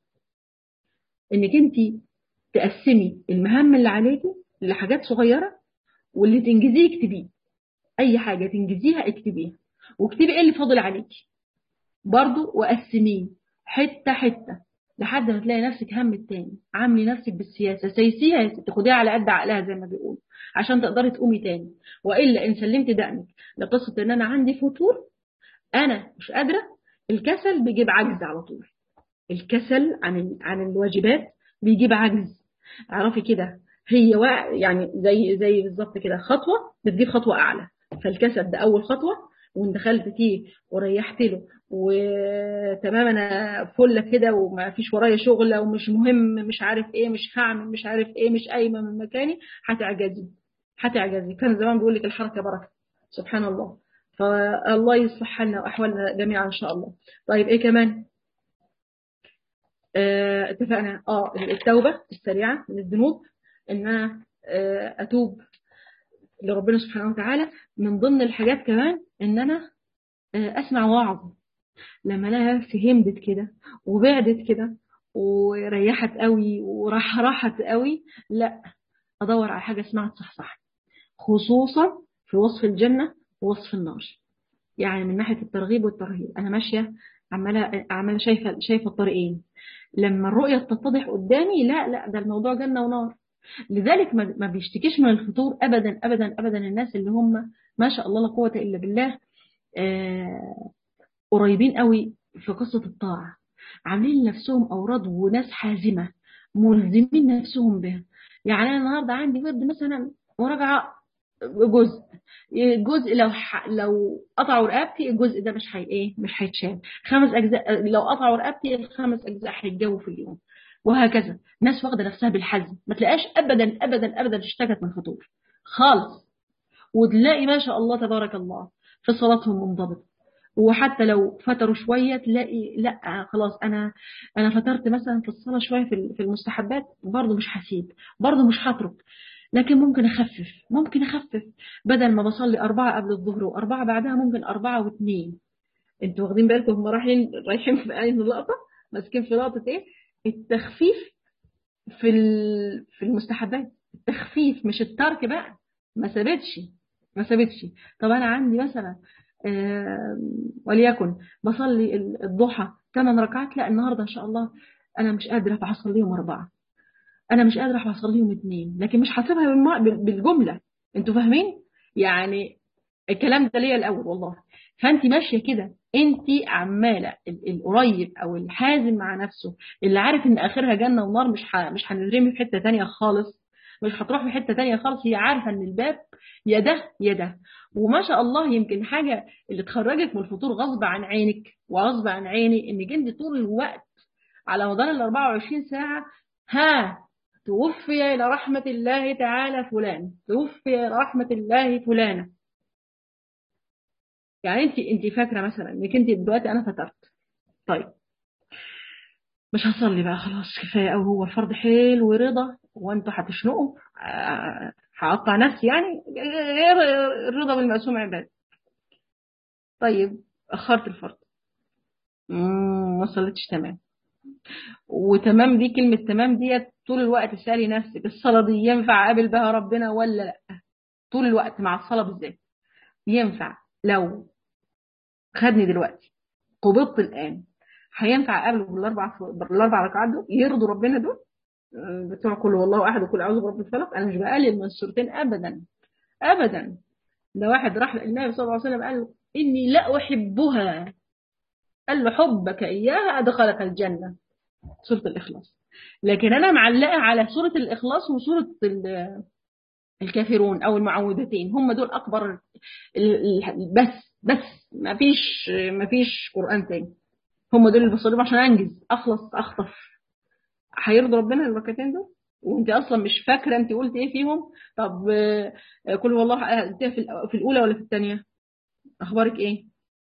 انك انت تقسمي المهام اللي عليكي لحاجات صغيرة واللي تنجزيه اكتبيه اي حاجة تنجزيها اكتبيها واكتبي ايه اللي فاضل عليكي برضو وقسميه حتة حتة لحد ما تلاقي نفسك هم التاني عاملي نفسك بالسياسة سيسيها تاخديها على قد عقلها زي ما بيقولوا عشان تقدري تقومي تاني والا ان سلمت دقنك لقصة ان انا عندي فتور انا مش قادرة الكسل بيجيب عجز على طول الكسل عن عن الواجبات بيجيب عجز اعرفي كده هي يعني زي زي بالظبط كده خطوه بتجيب خطوه اعلى فالكسل ده اول خطوه وان دخلت فيه وريحت له وتمام انا فله كده وما فيش ورايا شغله ومش مهم مش عارف ايه مش هعمل مش عارف ايه مش قايمه من مكاني هتعجزي هتعجزي كان زمان بيقول لك الحركه بركه سبحان الله فالله يصلح حالنا واحوالنا جميعا ان شاء الله طيب ايه كمان اه اتفقنا اه التوبه السريعه من الذنوب ان انا اه اتوب لربنا سبحانه وتعالى من ضمن الحاجات كمان ان انا اه اسمع وعظ لما انا فهمت كده وبعدت كده وريحت قوي وراح راحت قوي لا ادور على حاجه اسمها تصحصح خصوصا في وصف الجنه ووصف النار يعني من ناحيه الترغيب والترهيب انا ماشيه عماله عماله شايفه شايفه الطريقين لما الرؤيه تتضح قدامي لا لا ده الموضوع جنه ونار لذلك ما بيشتكيش من الفطور ابدا ابدا ابدا الناس اللي هم ما شاء الله لا قوه الا بالله آه قريبين قوي في قصه الطاعه عاملين نفسهم اوراد وناس حازمه ملزمين نفسهم بها يعني انا النهارده عندي ورد مثلا وراجعه جزء جزء لو ح... لو قطعوا رقبتي الجزء ده مش هي ايه مش هيتشال خمس اجزاء لو قطعوا رقبتي الخمس اجزاء هيتجاووا في اليوم وهكذا ناس واخده نفسها بالحزم ما تلاقيش ابدا ابدا ابدا اشتكت من فطور خالص وتلاقي ما شاء الله تبارك الله في صلاتهم منضبطه وحتى لو فتروا شويه تلاقي لا خلاص انا انا فترت مثلا في الصلاه شويه في المستحبات برضه مش هسيب برضه مش هترك لكن ممكن اخفف ممكن اخفف بدل ما بصلي اربعه قبل الظهر واربعه بعدها ممكن اربعه واثنين انتوا واخدين بالكم هم رايحين رايحين في اي لقطه ماسكين في لقطه ايه التخفيف في في المستحبات التخفيف مش الترك بقى ما ثبتش ما ثبتش طب انا عندي مثلا آه وليكن بصلي الضحى ثمان ركعات لا النهارده ان شاء الله انا مش قادره فهصليهم اربعه انا مش قادره هصليهم اثنين لكن مش هسيبها بالجمله انتوا فاهمين يعني الكلام ده ليا الاول والله فانت ماشيه كده انت عماله القريب او الحازم مع نفسه اللي عارف ان اخرها جنه ونار مش ح... مش هنرمي في حته تانية خالص مش هتروح في حته تانية خالص هي عارفه ان الباب يا ده يا ده وما شاء الله يمكن حاجه اللي تخرجك من الفطور غصب عن عينك وغصب عن عيني انك انت طول الوقت على مدار ال 24 ساعه ها توفي الى رحمه الله تعالى فلان توفي الى رحمه الله فلانه يعني انت انت فاكره مثلا انك انت دلوقتي انا فطرت طيب مش هصلي بقى خلاص كفايه قوي هو الفرض حيل ورضا وانتوا هتشنقوا هقطع نفسي يعني غير الرضا بالمقسوم عباد طيب اخرت الفرض ما صليتش تمام وتمام دي كلمه تمام ديت طول الوقت اسالي نفسك الصلاه دي ينفع اقابل بها ربنا ولا لا طول الوقت مع الصلاه بالذات ينفع لو خدني دلوقتي قبضت الان هينفع اقابله بالاربع بالاربع ركعات دول يرضوا ربنا دول بتوع كل والله احد وكل اعوذ برب الفلق انا مش بقلل من السورتين ابدا ابدا ده واحد راح للنبي صلى الله عليه وسلم قال له اني لا احبها قال له حبك اياها ادخلك الجنه سوره الاخلاص لكن انا معلقه على سوره الاخلاص وسوره الكافرون او المعوذتين هم دول اكبر بس بس ما فيش ما فيش قران تاني هم دول اللي بصليهم عشان انجز اخلص اخطف هيرضي ربنا الركعتين دول وانت اصلا مش فاكره انت قلت ايه فيهم طب كل والله في الاولى ولا في الثانيه اخبارك ايه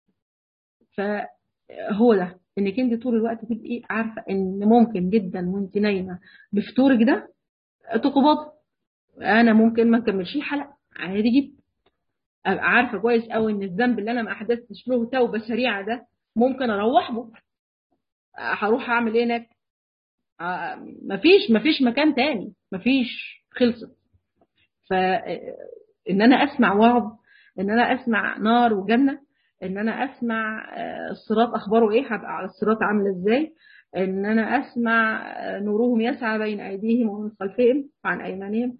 فهو ده انك انت طول الوقت تبقي عارفه ان ممكن جدا وانت نايمه بفطورك ده تقبض انا ممكن ما اكملش حلقه عادي جدا ابقى عارفه كويس قوي ان الذنب اللي انا ما احدثتش له توبه سريعه ده ممكن اروح به هروح اعمل ايه هناك آه مفيش مفيش مكان تاني مفيش خلصت فان انا اسمع وعظ ان انا اسمع نار وجنه ان انا اسمع الصراط اخباره ايه هبقى على الصراط عامله ازاي ان انا اسمع نورهم يسعى بين ايديهم ومن خلفهم وعن ايمانهم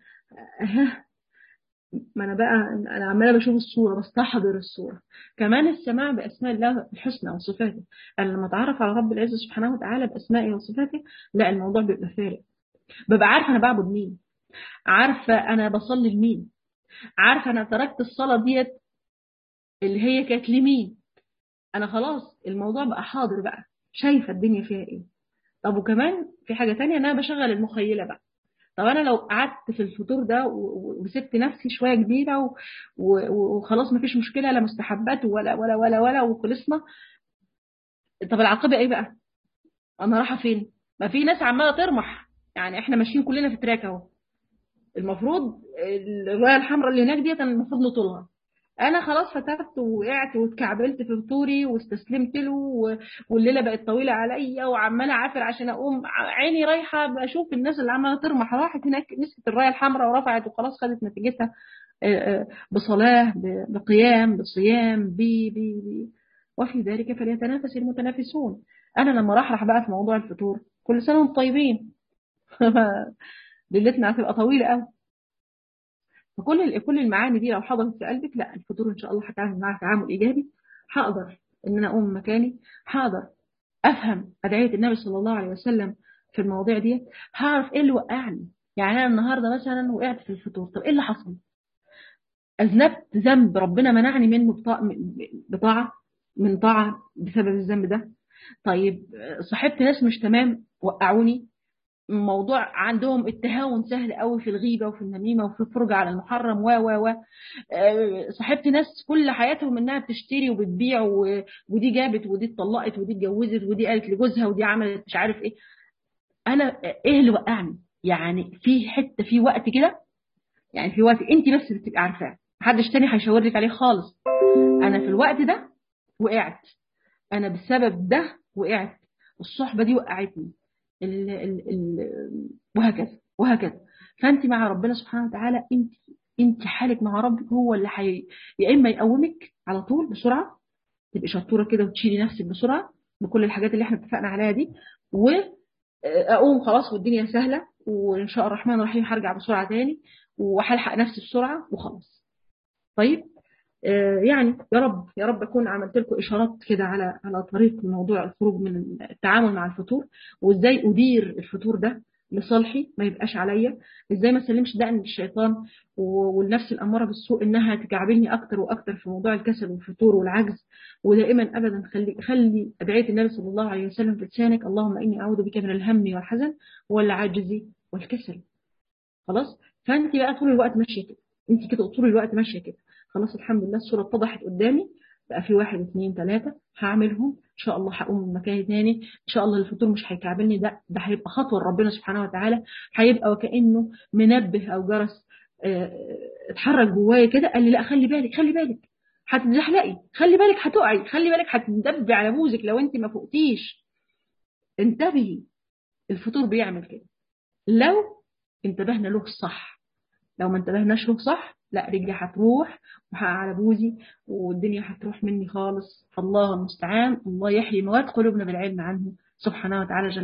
ما انا بقى انا عماله بشوف الصوره بستحضر الصوره كمان السماع باسماء الله الحسنى وصفاته انا لما اتعرف على رب العزه سبحانه وتعالى باسمائه وصفاته لا الموضوع بيبقى فارق ببقى عارفه انا بعبد مين عارفه انا بصلي لمين عارفه انا تركت الصلاه ديت اللي هي كانت لمين انا خلاص الموضوع بقى حاضر بقى شايفه الدنيا فيها ايه طب وكمان في حاجه تانية ان انا بشغل المخيله بقى طب انا لو قعدت في الفطور ده وسبت نفسي شويه كبيره وخلاص مفيش مشكله لا مستحبات ولا ولا ولا ولا وخلصنا طب العاقبه ايه بقى؟ انا رايحه فين؟ ما في ناس عماله ترمح يعني احنا ماشيين كلنا في تراك اهو المفروض الرايه الحمراء اللي هناك ديت المفروض نطولها انا خلاص فترت وقعت واتكعبلت في فطوري واستسلمت له والليله بقت طويله عليا وعماله عافر عشان اقوم عيني رايحه بشوف الناس اللي عماله ترمح راحت هناك مسكت الرايه الحمراء ورفعت وخلاص خدت نتيجتها بصلاه بقيام بصيام بي بي بي وفي ذلك فليتنافس المتنافسون انا لما راح بقى في موضوع الفطور كل سنه وانتم طيبين ليلتنا هتبقى طويله قوي فكل كل المعاني دي لو حضرت في قلبك لا الفطور ان شاء الله هتعامل معاها تعامل ايجابي هقدر ان انا اقوم مكاني هقدر افهم ادعيه النبي صلى الله عليه وسلم في المواضيع دي هعرف ايه اللي وقعني يعني انا النهارده مثلا وقعت في الفطور طب ايه اللي حصل اذنبت ذنب ربنا منعني منه بطاعه من طاعه بسبب الذنب ده طيب صاحبت ناس مش تمام وقعوني موضوع عندهم التهاون سهل قوي في الغيبة وفي النميمة وفي الفرجة على المحرم و و و صاحبت ناس كل حياتهم انها بتشتري وبتبيع ودي جابت ودي اتطلقت ودي اتجوزت ودي قالت لجوزها ودي عملت مش عارف ايه انا ايه اللي وقعني يعني في حته في وقت كده يعني في وقت انت بس بتبقي عارفاه محدش تاني هيشاور لك عليه خالص انا في الوقت ده وقعت انا بسبب ده وقعت الصحبه دي وقعتني ال ال ال وهكذا وهكذا فانت مع ربنا سبحانه وتعالى انت انت حالك مع ربك هو اللي حي... يا اما يقومك على طول بسرعه تبقي شطوره كده وتشيلي نفسك بسرعه بكل الحاجات اللي احنا اتفقنا عليها دي واقوم خلاص والدنيا سهله وان شاء الرحمن الرحيم هرجع بسرعه تاني وهلحق نفسي بسرعه وخلاص طيب يعني يا رب يا رب اكون عملت لكم اشارات كده على على طريق موضوع الخروج من التعامل مع الفطور وازاي ادير الفطور ده لصالحي ما يبقاش عليا ازاي ما اسلمش دقن للشيطان والنفس الاماره بالسوء انها تكعبلني اكتر واكتر في موضوع الكسل والفطور والعجز ودائما ابدا خلي خلي ادعيه النبي صلى الله عليه وسلم في لسانك اللهم اني اعوذ بك من الهم والحزن والعجز والكسل خلاص فانت بقى طول الوقت ماشيه كده انت كده طول الوقت ماشيه كده خلاص الحمد لله الصورة اتضحت قدامي بقى في واحد اثنين ثلاثة هعملهم ان شاء الله هقوم من مكاني تاني ان شاء الله الفطور مش هيكعبلني ده ده هيبقى خطوة لربنا سبحانه وتعالى هيبقى وكأنه منبه او جرس اه اتحرك جوايا كده قال لي لا خلي بالك خلي بالك هتتزحلقي خلي بالك هتقعي خلي بالك هتندبي على بوزك لو انت ما فوقتيش انتبهي الفطور بيعمل كده لو انتبهنا له صح لو ما انتبهناش له صح لا رجلي هتروح وهقع على بوزي والدنيا هتروح مني خالص فالله المستعان الله يحيي مواد قلوبنا بالعلم عنه سبحانه وتعالى جل